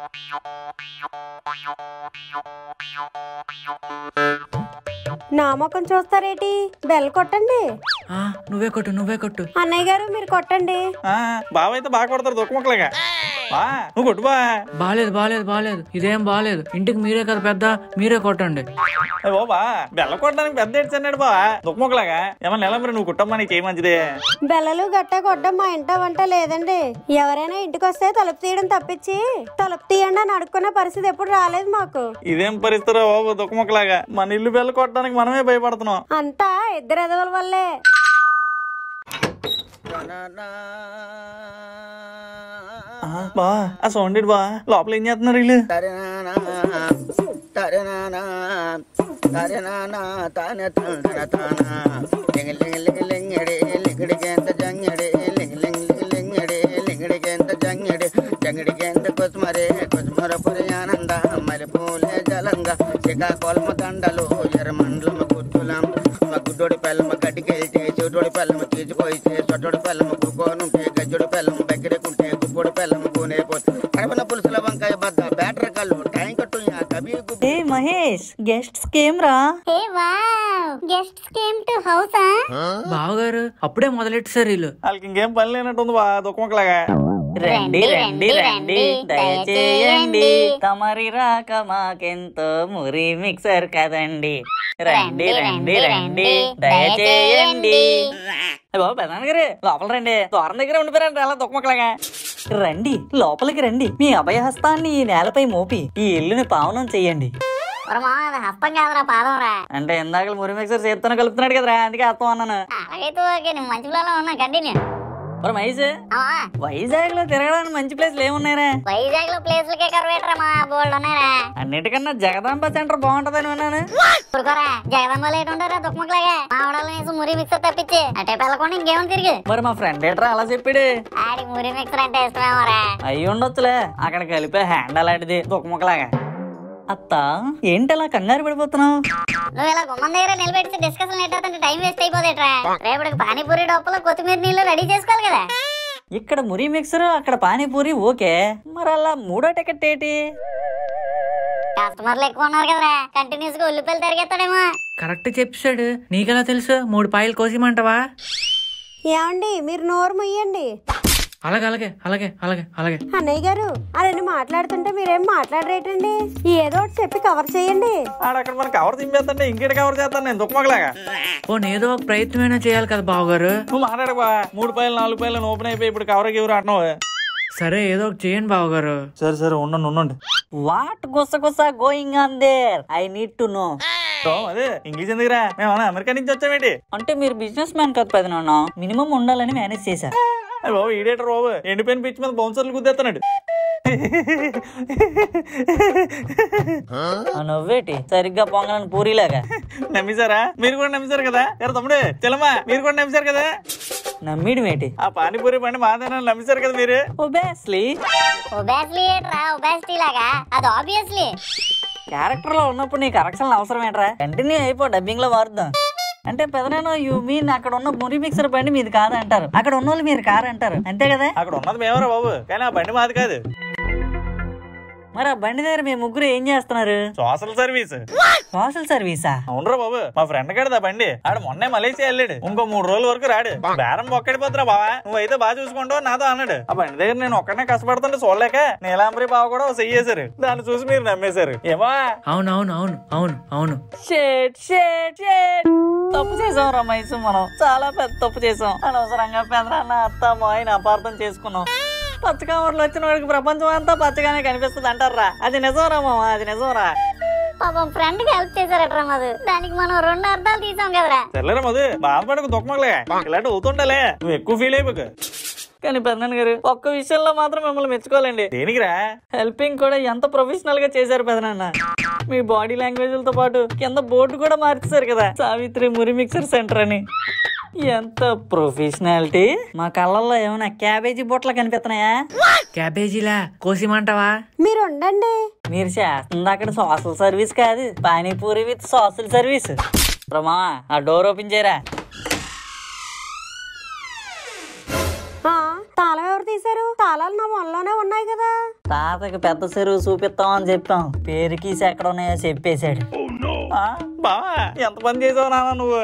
నా ముఖం చూస్తారేటి బెల్ కొట్టండి ఆ, నువ్వే కొట్టు నువ్వే కొట్టు అన్నయ్య గారు మీరు కొట్టండి బావ అయితే బాగా కొడతారు దుఃఖ మొక్కలుగా బా నువ్వు కొట్టు బా బాలేదు బాలేదు బాలేదు ఇదేం బాలేదు ఇంటికి మీరే కదా పెద్ద మీరే కొట్టండి ఏ బాబా బెల్ల కొట్టడానికి పెద్ద ఎడ్చన్నాడు బా దుఃఖ మొక్కలాగా ఏమన్నా నెల మరి నువ్వు కుట్టమ్మా నీకు ఏ మంచిదే బెల్లలు గట్ట కొట్టడం మా ఇంట వంట లేదండి ఎవరైనా ఇంటికి వస్తే తలుపు తీయడం తప్పించి తలుపు తీయండి అని అడుక్కునే పరిస్థితి ఎప్పుడు రాలేదు మాకు ఇదేం పరిస్థితి బాబు దుఃఖ మొక్కలాగా మన ఇల్లు బెల్ల కొట్టడానికి మనమే భయపడుతున్నాం అంతా ఇద్దరు ఎదవల వల్లే ఆ, బా ఆ సౌండ్ ఏంటి బా లోపల ఏం చేస్తున్నారు వీళ్ళు శ్రీకాకుళం దండలు ఎర్రమండలం గుర్తులం గుడ్డోడి పెళ్ళం గడ్డికెళ్తే చెవిటోడి పెళ్ళం తీసుకొయితే సొట్టోడి పెళ్ళం కుక్కోనుంటే గజ్జోడి పెళ్ళం దగ్గరకుంటే గుప్పోడి పెళ్ళం కూనే పోతే కడపన పులుసుల వంకాయ బద్ద బ్యాటరీ కళ్ళు ట్యాంక్ కట్టు కబీ ఏ మహేష్ గెస్ట్స్ కేమ్ రా ఏ wow guests came to house బావగారు అప్పుడే మొదలెట్టారు వీళ్ళు వాళ్ళకి ఇంకేం పని లేనట్టుంది బా దుఃఖ మొక్కలాగా రండి రండి రండి దయచేయండి తమరి రాక మాకెంతో మురి మిక్సర్ కదండి రండి రండి రండి దయచేయండి ఏ బాబు పెదాన్ గారు లోపల రండి దూరం దగ్గర ఉండిపోయారండి అలా దుఃఖమక్కలాగా రండి లోపలికి రండి మీ అభయహస్తాన్ని ఈ నేలపై మోపి ఈ ఇల్లుని పావనం చెయ్యండి ఒరే మామ అది హస్తం కాదురా పాదం రా అంటే ఇందాక మురి మిక్సర్ చేత్తోనే కలుపుతున్నాడు కదరా అందుకే అర్థం అన్నాను అలాగైతే ఓకే నువ్వు మంచి పిల్లలు ఉన్నా కంటిన్యూ మరి మైస్ వైజాగ్ లో తిరగడానికి మంచి ప్లేస్లు ఏమున్నాయరా వైజాగ్ లో ప్లేస్లకే కరువేటరా మా బోల్డ్ ఉన్నారా అన్నిటికన్నా జగదాంబ సెంటర్ బాగుంటదని విన్నాను ఊరుకోరా జగదమ్మ లేట్ ఉండరా దుఃఖముఖలాగా మా ఆవిడల వేసి మురి మిక్సర్ తప్పించి అటే పెళ్ళకుండా ఇంకేమో తిరిగి మరి మా ఫ్రెండ్ ఏట్రా అలా చెప్పాడు ఆడికి మురి మిక్సర్ అంటే ఇష్టమేమోరా అయ్యి ఉండొచ్చులే అక్కడ కలిపే హ్యాండ్ అలాంటిది దుఃఖముఖలాగా అత్త ఏంటి అలా కంగారు పడిపోతున్నావు నువ్వు ఇలా గుమ్మం దగ్గర నిలబెట్టి డిస్కషన్ ఎట్టవుతుంటే టైం వేస్ట్ అయిపోతేట్రా రేపటికి పానీపూరి డొప్పలు కొత్తిమీర నీళ్ళు రెడీ చేసుకోవాలి కదా ఇక్కడ మురి మిక్సర్ అక్కడ పానీపూరి ఓకే మరి అలా మూడో టికెట్ ఏంటి కస్టమర్లు ఎక్కువ ఉన్నారు కదరా కంటిన్యూస్ గా ఉల్లిపాయలు తిరిగేస్తాడేమో కరెక్ట్ చెప్పాడు నీకెలా తెలుసు మూడు పాయలు కోసిమంటావా ఏమండి మీరు నోరు ముయ్యండి అలాగే అలాగే అలాగే అలాగే అలాగే అన్నయ్య గారు అదని మాట్లాడుతుంటే మీరేం మాట్లాడరేటండి ఏదో ఒకటి చెప్పి కవర్ చేయండి ఆడక్కడ మన కవర్ చింపేస్తుంటే ఇంకేటి కవర్ చేస్తాను నేను దుఃఖమగలాగా ఓ ఏదో ఒక ప్రయత్నమైనా చేయాలి కదా బావగారు నువ్వు మాట్లాడబా మూడు పైలు నాలుగు పైలు ఓపెన్ అయిపోయి ఇప్పుడు కవర్ గివర్ అంటున్నావు సరే ఏదో ఒకటి చేయండి బావగారు సరే సరే ఉండండి ఉండండి వాట్ గుస గుస going on there I need to know అదే ఇంగ్లీష్ ఎందుకురా మేము అమెరికా నుంచి వచ్చామేంటి అంటే మీరు బిజినెస్ మ్యాన్ కదా పెద్ద నాన్న మినిమం ఉండాలని మేనేజ్ చేశారు అయ్య బాబు ఈడేటర్ బాబు ఎండిపోయిన పిచ్చి మీద బౌన్సర్లు గుద్దేస్తున్నాడు ఆ నవ్వేటి సరిగ్గా పొంగలని పూరిలాగా నమ్మేశారా మీరు కూడా నమ్మేశారు కదా ఎరా తమ్ముడు చెల్లమ్మా మీరు కూడా నమ్మేశారు కదా నమ్మీడం ఏంటి ఆ పానీపూరి బండి మాదేనా నమ్మేశారు కదా మీరు ఒబేస్లీ ఒబాస్లీ ఏంట్రా ఒబాసిటీ లాగా అది ఆబ్వియస్లీ క్యారెక్టర్ లో ఉన్నప్పుడు నీ కరెక్షన్ అవసరం ఏంట్రా కంటిన్యూ అయిపో డబ్బింగ్ లో వాడుదాం అంటే పెదనాను యూ మీన్ అక్కడ ఉన్న మురి మిక్సర్ బండి మీది కాదంటారు అక్కడ ఉన్న వాళ్ళు మీరు కారు అంటారు అంతే కదా అక్కడ ఉన్నది మేమరా బాబు కానీ ఆ బండి మాది కాదు మరి ఆ బండి దగ్గర మీ ముగ్గురు ఏం చేస్తున్నారు సోషల్ సర్వీస్ సోషల్ సర్వీసా అవునరా బాబు మా ఫ్రెండ్ గడదా బండి ఆడు మొన్నే మలేషియా వెళ్ళాడు ఇంకో మూడు రోజుల వరకు రాడు బేరం ఒక్కడిపోతురా బావా నువ్వైతే బాగా చూసుకుంటావు నాతో అన్నాడు ఆ బండి దగ్గర నేను ఒక్కడనే కష్టపడుతుంటే చూడలేక నీలాంబరి బావ కూడా ఓ చెయ్యేశారు దాన్ని చూసి మీరు నమ్మేశారు ఏమో అవును అవును అవును అవును అవును షేట్ షేట్ షేట్ తప్పు చేసాం రమేష్ మనం చాలా పెద్ద తప్పు చేసాం అనవసరంగా పెదనాన్న అత్త మాయని అపార్థం చేసుకున్నాం పచ్చకామర్లు వచ్చిన వాడికి ప్రపంచం అంతా పచ్చగానే కనిపిస్తుంది అంటారా అది నిజంరా మామ అది నిజంరా పాపం ఫ్రెండ్ కి హెల్ప్ చేశారట్రా మధు దానికి మనం రెండు అర్థాలు తీసాం కదరా తెల్లరా మధు బాధపడకు దుఃఖమగలే ఇలాంటి అవుతుంటాలే నువ్వు ఎక్కువ ఫీల్ అయిపోకు కానీ పెదనాన్న గారు ఒక్క విషయంలో మాత్రం మిమ్మల్ని మెచ్చుకోవాలండి దేనికిరా హెల్పింగ్ కూడా ఎంత ప్రొఫెషనల్ గా చేశారు పెదనాన్న మీ బాడీ లాంగ్వేజ్లతో పాటు కింద బోర్డు కూడా మార్చేశారు కదా సావిత్రి మురి మిక్సర్ సెంటర్ అని ఎంత ప్రొఫెషనాలిటీ మా కళ్ళల్లో ఏమైనా క్యాబేజీ బొట్టలు కనిపిస్తున్నాయా క్యాబేజీలా కోసిమంటావా మీరు ఉండండి మీరు చేస్తుంది అక్కడ సోషల్ సర్వీస్ కాదు panipuri with social service Rama ఆ డోర్ ఓపెన్ చేయరా ఆ, తాళం ఎవరు తీశారు తాళాలు నా మొన్నలోనే ఉన్నాయి కదా తాతకి పెద్ద చెరువు చూపిస్తాం అని చెప్పాం పేరుకీసి ఎక్కడ ఉన్నాయో చెప్పేశాడు ఆ, బావా ఎంత పని చేసావు నాన్న నువ్వు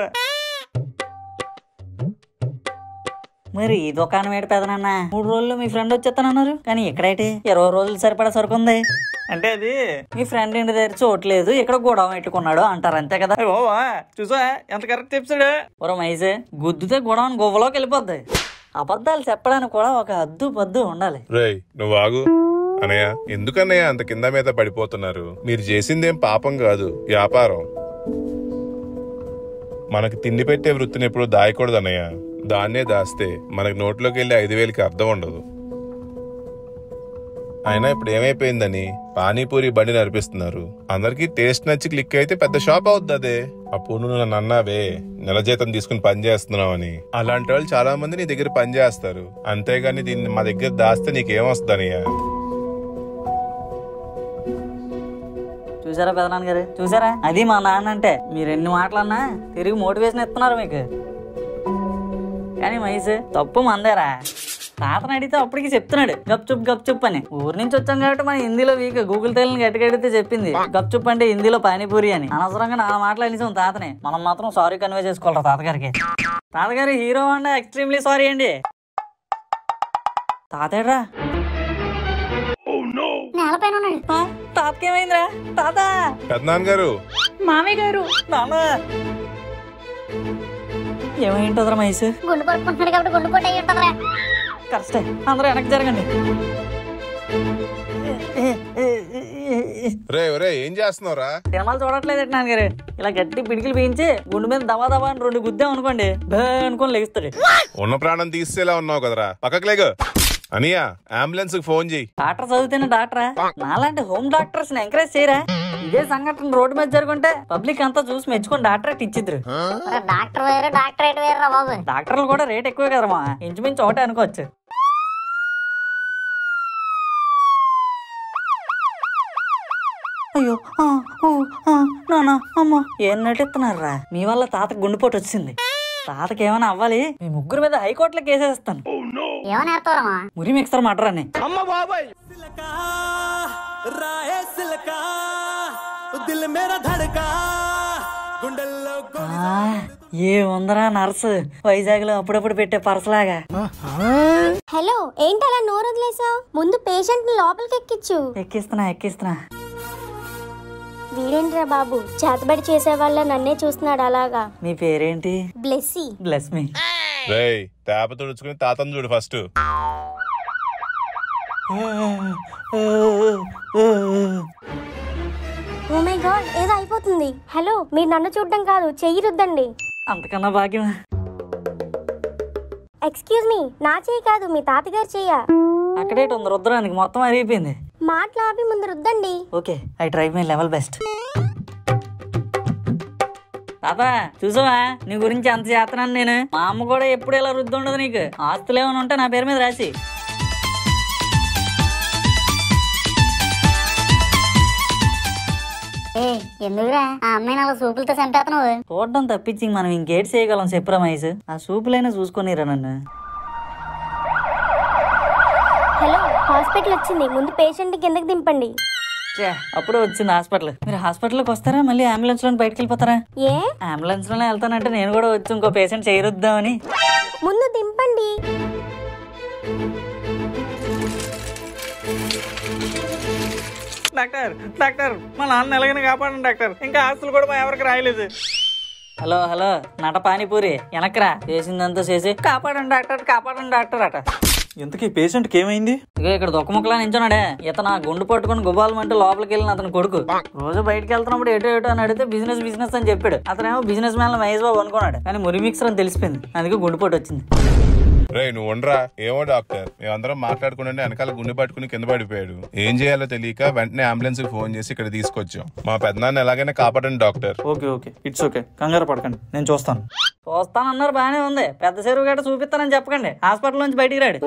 మరి ఈ దుకాణం ఏడు పెదనన్న మూడు రోజుల్లో మీ ఫ్రెండ్ వచ్చేస్తానన్నారు కానీ ఇక్కడైతే ఇరవై రోజులు సరిపడా సరుకుంది అంటే అది మీ ఫ్రెండ్ ఇంటి దగ్గర చోట్లేదు ఇక్కడ గొడవ పెట్టుకున్నాడు అంటారు అంతే కదా ఓ చూసా ఎంత కరెక్ట్ చెప్పాడు ఒరే మైసే గుద్దుతే గొడవ గొవ్వలోకి వెళ్ళిపోద్ది అబద్ధాలు చెప్పడానికి కూడా ఒక అద్దు పద్దు ఉండాలి రేయ్ నువ్వు ఆగు అనయ్య ఎందుకన్నయ్య అంత కింద మీద పడిపోతున్నారు మీరు చేసిందేం పాపం కాదు వ్యాపారం మనకి తిండి పెట్టే వృత్తిని ఎప్పుడు దాయకూడదు అన్నయ్య దాన్నే దాస్తే మనకి నోట్లోకి వెళ్ళి ఐదు వేలకి అర్థం ఉండదు అయినా ఇప్పుడు ఏమైపోయిందని పానీపూరి బండి నడిపిస్తున్నారు అందరికి టేస్ట్ నచ్చి క్లిక్ అయితే పెద్ద షాప్ అవుద్ది అదే అప్పుడు నువ్వు నన్ను అన్నావే నెల జీతం తీసుకుని పని చేస్తున్నావని అలాంటి వాళ్ళు చాలా మంది నీ దగ్గర పని చేస్తారు అంతేగాని దీన్ని మా దగ్గర దాస్తే నీకేమొస్తుందనియా చూసారా పెదనాన్న గారు చూసారా అది మా నాన్న అంటే మీరు ఎన్ని మాటలన్నా తిరిగి మోటివేషన్ ఇస్తున్నారు మీకు కానీ మైస్ తప్పు మందేరా తాతను అడిగితే అప్పటికి చెప్తున్నాడు గప్ చుప్ గప్ చుప్ అని ఊరి నుంచి వచ్చాం కాబట్టి మన హిందీలో వీక్ గూగుల్ తెల్లని గట్టిగడితే చెప్పింది గప్ చుప్ అంటే హిందీలో పానీపూరి అని అనవసరంగా నా మాటలు అనేసాం తాతని మనం మాత్రం సారీ కన్వే చేసుకోవాలి తాతగారికి తాతగారు హీరో అండి ఎక్స్ట్రీమ్లీ సారీ అండి తాతేడ్రా నేలపైన ఉన్నాడు తాతకేమైందిరా తాత పెద్దనాన్న గారు మామయ్య గారు నాన్న ఏమైంటుందిరా మైస్ గుండు పట్టుకుంటున్నాడు కాబట్టి గుండు పొట్టు అయ్యి ఉంటుందిరా కరెక్టే అందరూ వెనక్కి జరగండి రే ఒరే ఏం చేస్తున్నావురా సినిమాలు చూడట్లేదు నాన్నగారు ఇలా గట్టి పిడికిలు పీయించి గుండె మీద దవా దవా అని రెండు గుద్దాం అనుకోండి భే అనుకొని లెగిస్తాడు ఉన్న ప్రాణం తీసేలా ఉన్నావు కదరా పక్కకు లేగు అనియా అంబులెన్స్ కి ఫోన్ చేయి డాక్టర్ చదివితేనే డాక్టరా నాలాంటి హోమ్ డాక్టర్స్ ని ఎంకరేజ్ చేయరా ఇదే సంఘటన రోడ్డు మీద జరుగుంటే పబ్లిక్ అంతా చూసి మెచ్చుకొని డాక్టరేట్ ఇచ్చిద్దరు డాక్టర్ వేరే డాక్టరేట్ వేరే బాబు డాక్టర్లు కూడా రేట్ ఎక్కువే కదమ్మా ఇంచుమించు ఒకటే అనుకోవచ్చు అయ్యో ఆ, ఊ, ఆ, నాన్న అమ్మ ఏం నటిస్తున్నారా మీ వల్ల తాతకు గుండెపోటు వచ్చింది తాతకి ఏమైనా అవ్వాలి మీ ముగ్గురు మీద హైకోర్టులో కేసేస్తాను ఏమని ఏడతారమ్మా మురి మిక్సర్ మటరాన్ని అమ్మ బాబాయ్ రాయే సిలకా దిల్ మేరా ధడకా గుండెల్లో ఏ ఉందరా నర్సు వైజాగ్ లో అప్పుడప్పుడు పెట్టే పరసలాగా హలో ఏంటి అలా నోరు వదిలేసావు ముందు పేషెంట్ లోపలికి ఎక్కించు ఎక్కిస్తున్నా ఎక్కిస్తున్నా వీడేంట్రా బాబు చేతబడి చేసే వాళ్ళ నన్నే చూస్తున్నాడు అలాగా మీ పేరేంటి బ్లెస్సీ బ్లెస్ మీ రేయ్ తేప తుడుచుకుని తాతను చూడు ఫస్ట్ ఓ మై గాడ్ ఏదో అయిపోతుంది హలో మీరు నన్ను చూడడం కాదు చెయ్యి రుద్దండి అంతకన్నా భాగ్యం ఎక్స్క్యూజ్ మీ నా చెయ్యి కాదు మీ తాతగారు చెయ్య అక్కడేటి ఉంది రుద్రానికి మొత్తం అరిగిపోయింది మాట్లాపి ముందు రుద్దండి okay I try my level best తాత చూసావా నీ గురించి అంత చేస్తున్నాను నేను మా అమ్మ కూడా ఎప్పుడు ఇలా రుద్ది ఉండదు నీకు ఆస్తులు ఏమైనా ఉంటే నా పేరు మీద రాసి ఏ ఎందుకురా ఆ అమ్మాయిని అలా సూపులతో చంపేస్తున్నావు చూడడం తప్పించి మనం ఇంకేటి చేయగలం చెప్పురా మహేష్ ఆ సూపులైనా చూసుకొనిరా నన్ను హలో హాస్పిటల్ వచ్చింది ముందు పేషెంట్ కిందకి దింపండి ఛే, అప్పుడే వచ్చింది హాస్పిటల్ మీరు హాస్పిటల్కి వస్తారా మళ్ళీ అంబులెన్స్ లో బయటకు వెళ్ళిపోతారా ఏ అంబులెన్స్ లోనే వెళ్తానంటే నేను కూడా వచ్చి ఇంకో పేషెంట్ చేయరుద్దామని ముందు దింపండి డాక్టర్ డాక్టర్ మా నాన్న ఎలాగైనా కాపాడండి డాక్టర్ ఇంకా ఆస్తులు కూడా మా ఎవరికి రాయలేదు హలో హలో నట పానీపూరి వెనక్రా చేసిందంతా చేసి కాపాడండి డాక్టర్ కాపాడండి డాక్టర్ అట ఇంతకీ పేషెంట్కి ఏమైంది ఇగో ఇక్కడ దుఃఖ ముక్కలా నించున్నాడే ఇతను ఆ గుండు పట్టుకుని గుబాలమంటూ లోపలికి వెళ్ళిన అతను కొడుకు రోజు బయటకు వెళ్తున్నప్పుడు ఎటో ఎటో అని అడిగితే బిజినెస్ బిజినెస్ అని చెప్పాడు అతనేమో బిజినెస్ మ్యాన్ మహేష్ బాబు అనుకున్నాడు కానీ మురి మిక్సర్ అని తెలిసిపోయింది అందుకే గుండెపోటు వచ్చింది రే నువ్వు ఉండరా ఏమో డాక్టర్ మేమందరం మాట్లాడుకుంటుంటే వెనకాల గుండె పట్టుకుని కింద పడిపోయాడు ఏం చేయాలో తెలియక వెంటనే అంబులెన్స్ కి ఫోన్ చేసి ఇక్కడ తీసుకొచ్చాం మా పెద్దనాన్న ఎలాగైనా కాపాడండి doctor okay okay it's okay కంగారు పడకండి నేను చూస్తాను చూస్తానన్నారు బాగానే ఉంది పెద్ద చెరువు గట్ట చూపిస్తానని చెప్పకండి హాస్పిటల్ నుంచి బయటికి రాడు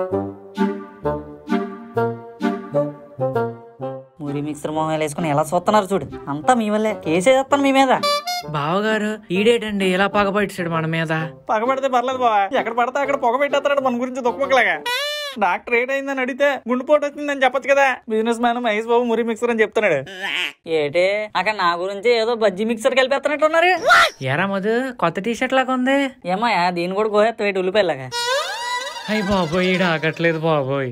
మురి మిక్సర్ మొహం వేసుకుని ఎలా చూస్తున్నారు చూడు అంతా మీ వల్లే కేసేస్తాను మీ మీద బావగారు ఈడేటండి ఇలా పగబట్టాడు మన మీద పగబడితే పర్లేదు బావా ఎక్కడ పడితే అక్కడ పొగ పెట్టేస్తాడు మన గురించి దుఃఖముక్కలాగా డాక్టర్ ఏటైందని అడిగితే గుండెపోటు వచ్చిందని చెప్పొచ్చు కదా బిజినెస్ మ్యాన్ మహేష్ బాబు మురి మిక్సర్ అని చెప్తున్నాడు ఏటే అక్కడ నా గురించి ఏదో బజ్జీ మిక్సర్ కలిపేస్తున్నట్టున్నారు ఎరా మధు కొత్త టీ షర్ట్ లాగా ఉంది ఏమయ్యా దీన్ని కూడా కోయేస్తా వేటి ఉల్లిపాయలాగా అయ్యి బాబోయ్ ఈడ ఆగట్లేదు బాబోయ్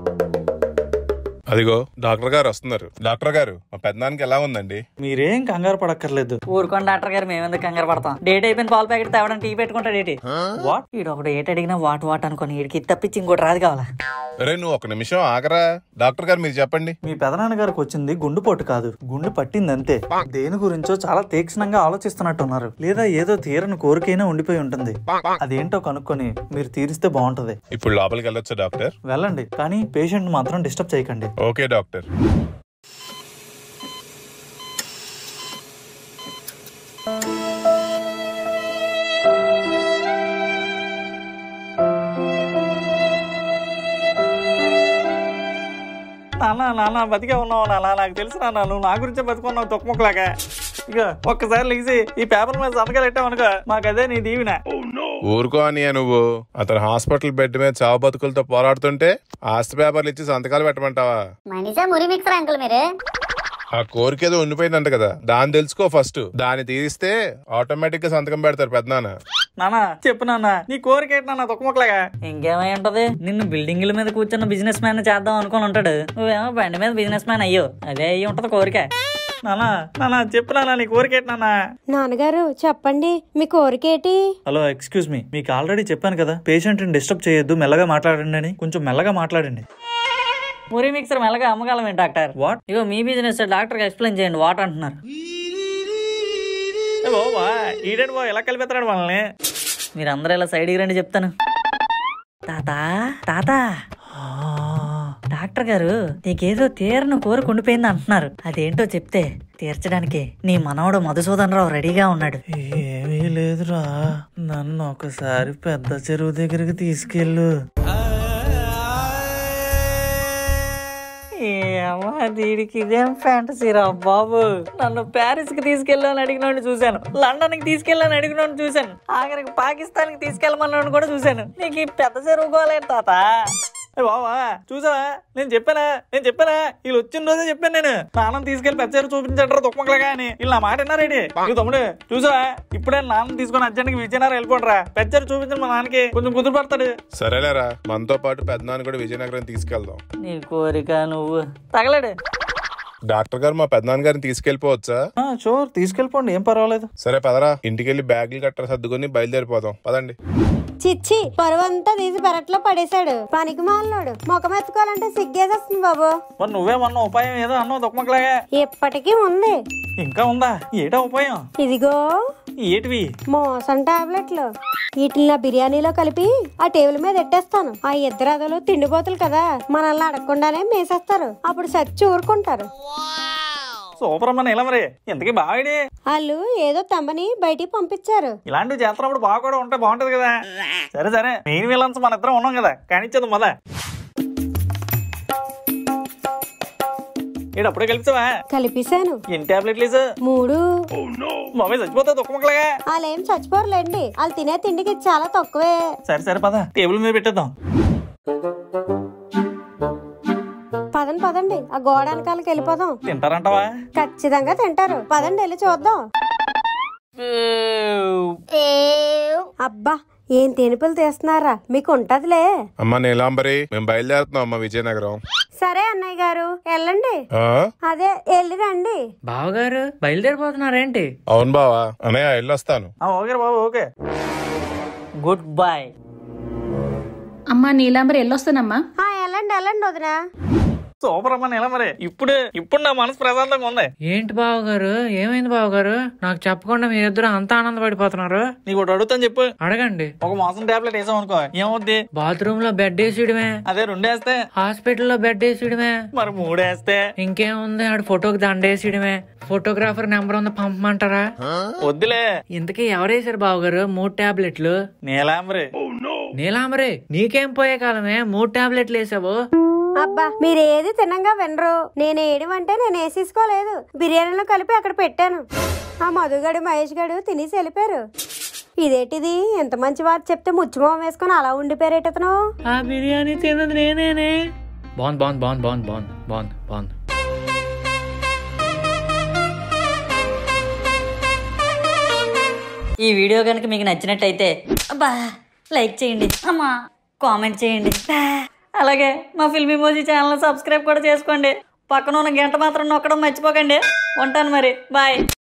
అదిగో డాక్టర్ గారు వస్తున్నారు డాక్టర్ గారు మా పెద్దనానికి ఎలా ఉందండి మీరేం కంగారు పడక్కర్లేదు ఊరుకోండి డాక్టర్ గారు మేము ఎందుకు కంగారు పడతాం డేట్ అయిపోయిన పాల ప్యాకెట్ తేవడం టీ పెట్టుకుంటాడు ఏంటి వాట్ ఈడు ఒకటి ఏట అడిగినా వాట్ వాట్ అనుకోని వీడికి ఇది తప్పించి ఇంకోటి రాదు కావాలా అరే నువ్వు ఒక నిమిషం ఆగరా డాక్టర్ గారు మీరు చెప్పండి మీ పెదనాన్న గారికి వచ్చింది గుండెపోటు కాదు గుండె పట్టింది అంతే దేని గురించో చాలా తీక్షణంగా ఆలోచిస్తున్నట్టున్నారు లేదా ఏదో తీరని కోరికైనా ఉండిపోయి ఉంటుంది అదేంటో కనుక్కొని మీరు తీరిస్తే బాగుంటది ఇప్పుడు లోపలికి వెళ్ళొచ్చా డాక్టర్ వెళ్ళండి కానీ పేషెంట్ మాత్రం డిస్టర్బ్ చేయకండి ఓకే డాక్టర్ నాన్న నాన్న బతికే ఉన్నావు నాన్న నాకు తెలుసు నాన్న నువ్వు నా గురించే బతుకున్నావు తొక్కముక్కలాగా ఇక ఒక్కసారి లేచి ఈ పేపర్ మీద సంతకాలు పెట్టావనుకో మాకు అదే నీ దీవెన ఊరుకో అనియా నువ్వు అతను హాస్పిటల్ బెడ్ మీద చావు బతుకులతో పోరాడుతుంటే ఆస్తి పేపర్లు ఇచ్చి సంతకాలు పెట్టమంటావా మనిషా మురి మిక్సర్ అంకుల్ మీరు ఆ కోరిక ఏదో ఉండిపోయిందంట కదా దాన్ని తెలుసుకో ఫస్ట్ దాన్ని తీరిస్తే ఆటోమేటిక్ గా సంతకం పెడతారు పెద్దనాన్న నాన్న చెప్పు నాన్న నీ కోరిక ఏంటి నాన్న తొక్కముక్కలాగా ఇంకేమై ఉంటది నిన్ను బిల్డింగ్ల మీద కూర్చున్న బిజినెస్ మ్యాన్ చేద్దాం అనుకుని ఉంటాడు నువ్వేమో బండి మీద బిజినెస్ మ్యాన్ అయ్యో అదే అయ్యి ఉంటది కోరిక నాన్న నాన్న చెప్పు నాన్న నీ కోరిక ఏంటి నాన్న నాన్నగారు చెప్పండి మీ కోరికేటి హలో ఎక్స్క్యూజ్ మీ మీకు ఆల్రెడీ చెప్పాను కదా పేషెంట్ ని డిస్టర్బ్ చేయొద్దు మెల్లగా మాట్లాడండి అని కొంచెం మెల్లగా మాట్లాడండి మురి మిక్సర్ మెల్లగా అమ్మగలమే డాక్టర్ వాట్ ఇగో మీ బిజినెస్ డాక్టర్ ఎక్స్ప్లెయిన్ చేయండి వాట్ అంటున్నారు ఏ బాబా ఈడేడు బాబు ఎలా కలిపేస్తున్నాడు మనల్ని మీరు అందరూ ఇలా సైడ్కి రండి చెప్తాను తాత తాత డాక్టర్ గారు నీకేదో తీరని కోరిక ఉండిపోయింది అంటున్నారు అదేంటో చెప్తే తీర్చడానికి నీ మనవడు మధుసూదన్ రావు రెడీగా ఉన్నాడు ఏమీ లేదురా నన్ను ఒకసారి పెద్ద చెరువు దగ్గరికి తీసుకెళ్ళు ఏమో దీనికి ఇదేం ఫ్యాంటసీ రా బాబు నన్ను ప్యారిస్ కి తీసుకెళ్ళాలని అడిగినోడిని చూశాను లండన్ కి తీసుకెళ్ళాలని అడిగినోడిని చూశాను ఆఖరికి పాకిస్తాన్ కి తీసుకెళ్ళమన్నోడిని కూడా చూశాను నీకు ఈ పెద్ద చెరువు గోలేదు తాత ఏ బావా చూసావా నేను చెప్పానా నేను చెప్పానా వీళ్ళు వచ్చిన రోజే చెప్పాను నేను నాన్న తీసుకెళ్లి పెద్దసారి చూపించంటారు తుమ్మకలుగా అని వీళ్ళు నా మాట విన్నారేంటి ఈ తమ్ముడు చూసావా ఇప్పుడే నాన్న తీసుకొని అర్జెంట్కి విజయనగరం వెళ్ళిపోండిరా పెద్దసారి చూపించండి మా నాన్నకి కొంచెం కుదురు పడతాడు సరేలేరా మనతో పాటు పెద్దనాన్న కూడా విజయనగరం తీసుకెళ్దాం నీ కోరిక నువ్వు తగలడు డాక్టర్ గారు మా పెద్దనాన్న గారిని తీసుకెళ్ళిపోవచ్చా షూర్ తీసుకెళ్ళిపోండి ఏం పర్వాలేదు సరే పదరా ఇంటికి వెళ్ళి బ్యాగులు కట్టర సర్దుకొని బయలుదేరిపోదాం పదండి చిచ్చి పరువంతా తీసి పెరట్లో పడేశాడు పనికి మాలినాడు ముఖం ఎత్తుకోవాలంటే సిగ్గేసేస్తుంది బాబు మరి నువ్వే మొన్న ఉపాయం ఏదో అన్నావు తుమ్మకలాగా ఇప్పటికీ ఉంది ఇంకా ఉందా ఏటా ఉపాయం ఇదిగో ఏటివి మోసం టాబ్లెట్లు వీటిని నా బిర్యానీలో కలిపి ఆ టేబుల్ మీద ఎట్టేస్తాను ఆ ఇద్దరు అదలు తిండిపోతులు కదా మనల్ని అడగకుండానే మేసేస్తారు అప్పుడు సచ్చి ఊరుకుంటారు సూపర్ అమ్మ ఇలా మరి ఇంతకీ బావిడి వాళ్ళు ఏదో తమ్మని బయటికి పంపించారు ఇలాంటివి చేస్తున్నప్పుడు బాగా కూడా ఉంటే బాగుంటది కదా సరే సరే మెయిన్ విలన్స్ మన ఇద్దరం ఉన్నాం కదా కానిచ్చేది మొద ఈడు అప్పుడే కలిపిసావా కలిపేశాను ఎన్ని టాబ్లెట్లు వేసా మూడు మామయ్య చచ్చిపోతా దుఃఖముక్కలుగా వాళ్ళేం చచ్చిపోరులేండి వాళ్ళు తినే తిండికి చాలా తక్కువే సరే సరే పద టేబుల్ మీద పెట్టేద్దాం పదండి పదండి ఆ గోడ వెనకాలకి వెళ్ళిపోదాం తింటారంటావా ఖచ్చితంగా తింటారు పదండి వెళ్ళి చూద్దాం అబ్బా ఏం తెనుపులు తీస్తున్నారా మీకు ఉంటదిలే అమ్మ నీలాంబరి మేము బయలుదేరుతున్నాం అమ్మ విజయనగరం సరే అన్నయ్య గారు వెళ్ళండి ఆ? అదే వెళ్ళి రండి బావగారు బయలుదేరిపోతున్నారేంటి అవును బావా అన్నయ్య వెళ్ళొస్తాను ఓకే బాబు ఓకే గుడ్ బై అమ్మా నీలాంబరి వెళ్ళొస్తానమ్మా ఆ, వెళ్ళండి వెళ్ళండి వదినా సూపర్ అమ్మ ఇలా మరి ఇప్పుడు ఇప్పుడు నా మనసు ప్రశాంతంగా ఉంది ఏంటి బావగారు ఏమైంది బావగారు నాకు చెప్పకుండా మీరిద్దరు అంత ఆనందపడిపోతున్నారు నీకు ఒకటి అడుగుతాను చెప్పు అడగండి ఒక మోసం టాబ్లెట్ వేసాం అనుకో ఏమవుద్ది బాత్రూమ్ లో బెడ్ వేసేయడమే అదే రెండేస్తే హాస్పిటల్లో బెడ్ వేసేయడమే మరి మూడేస్తే ఇంకేముంది ఆడు ఫోటోకి దండేసేయడమే ఫోటోగ్రాఫర్ నెంబర్ ఉంది పంపమంటారా వద్దులే ఇంతకీ ఎవరేసారు బావగారు మూడు టాబ్లెట్లు నీలాంబరి నీలాంబరే నీకేం పోయే కాలమే మూడు టాబ్లెట్లు వేసావు అబ్బా మీరు ఏది తినంగా వినరు నేను ఏడమంటే నేను వేసేసుకోలేదు బిర్యానీలో కలిపి అక్కడ పెట్టాను ఆ మధుగడు మహేష్ గడు తినేసి వెళ్ళిపోయారు ఇదేంటిది ఎంత మంచి వారు చెప్తే ముచ్చుమోహం వేసుకొని అలా ఉండిపోయారేటతను ఆ బిర్యానీ తిన్నది నేనేనే బాగుంది బాగుంది బాగుంది బాగుంది బాగుంది బాగుంది బాగుంది ఈ వీడియో కనుక మీకు నచ్చినట్టయితే అబ్బా లైక్ చేయండి అమ్మా కామెంట్ చేయండి బా. అలాగే మా ఫిల్మీ మోజీ ఛానల్ సబ్స్క్రైబ్ కూడా చేసుకోండి పక్కన ఉన్న గంట మాత్రం నొక్కడం మర్చిపోకండి ఉంటాను మరి బాయ్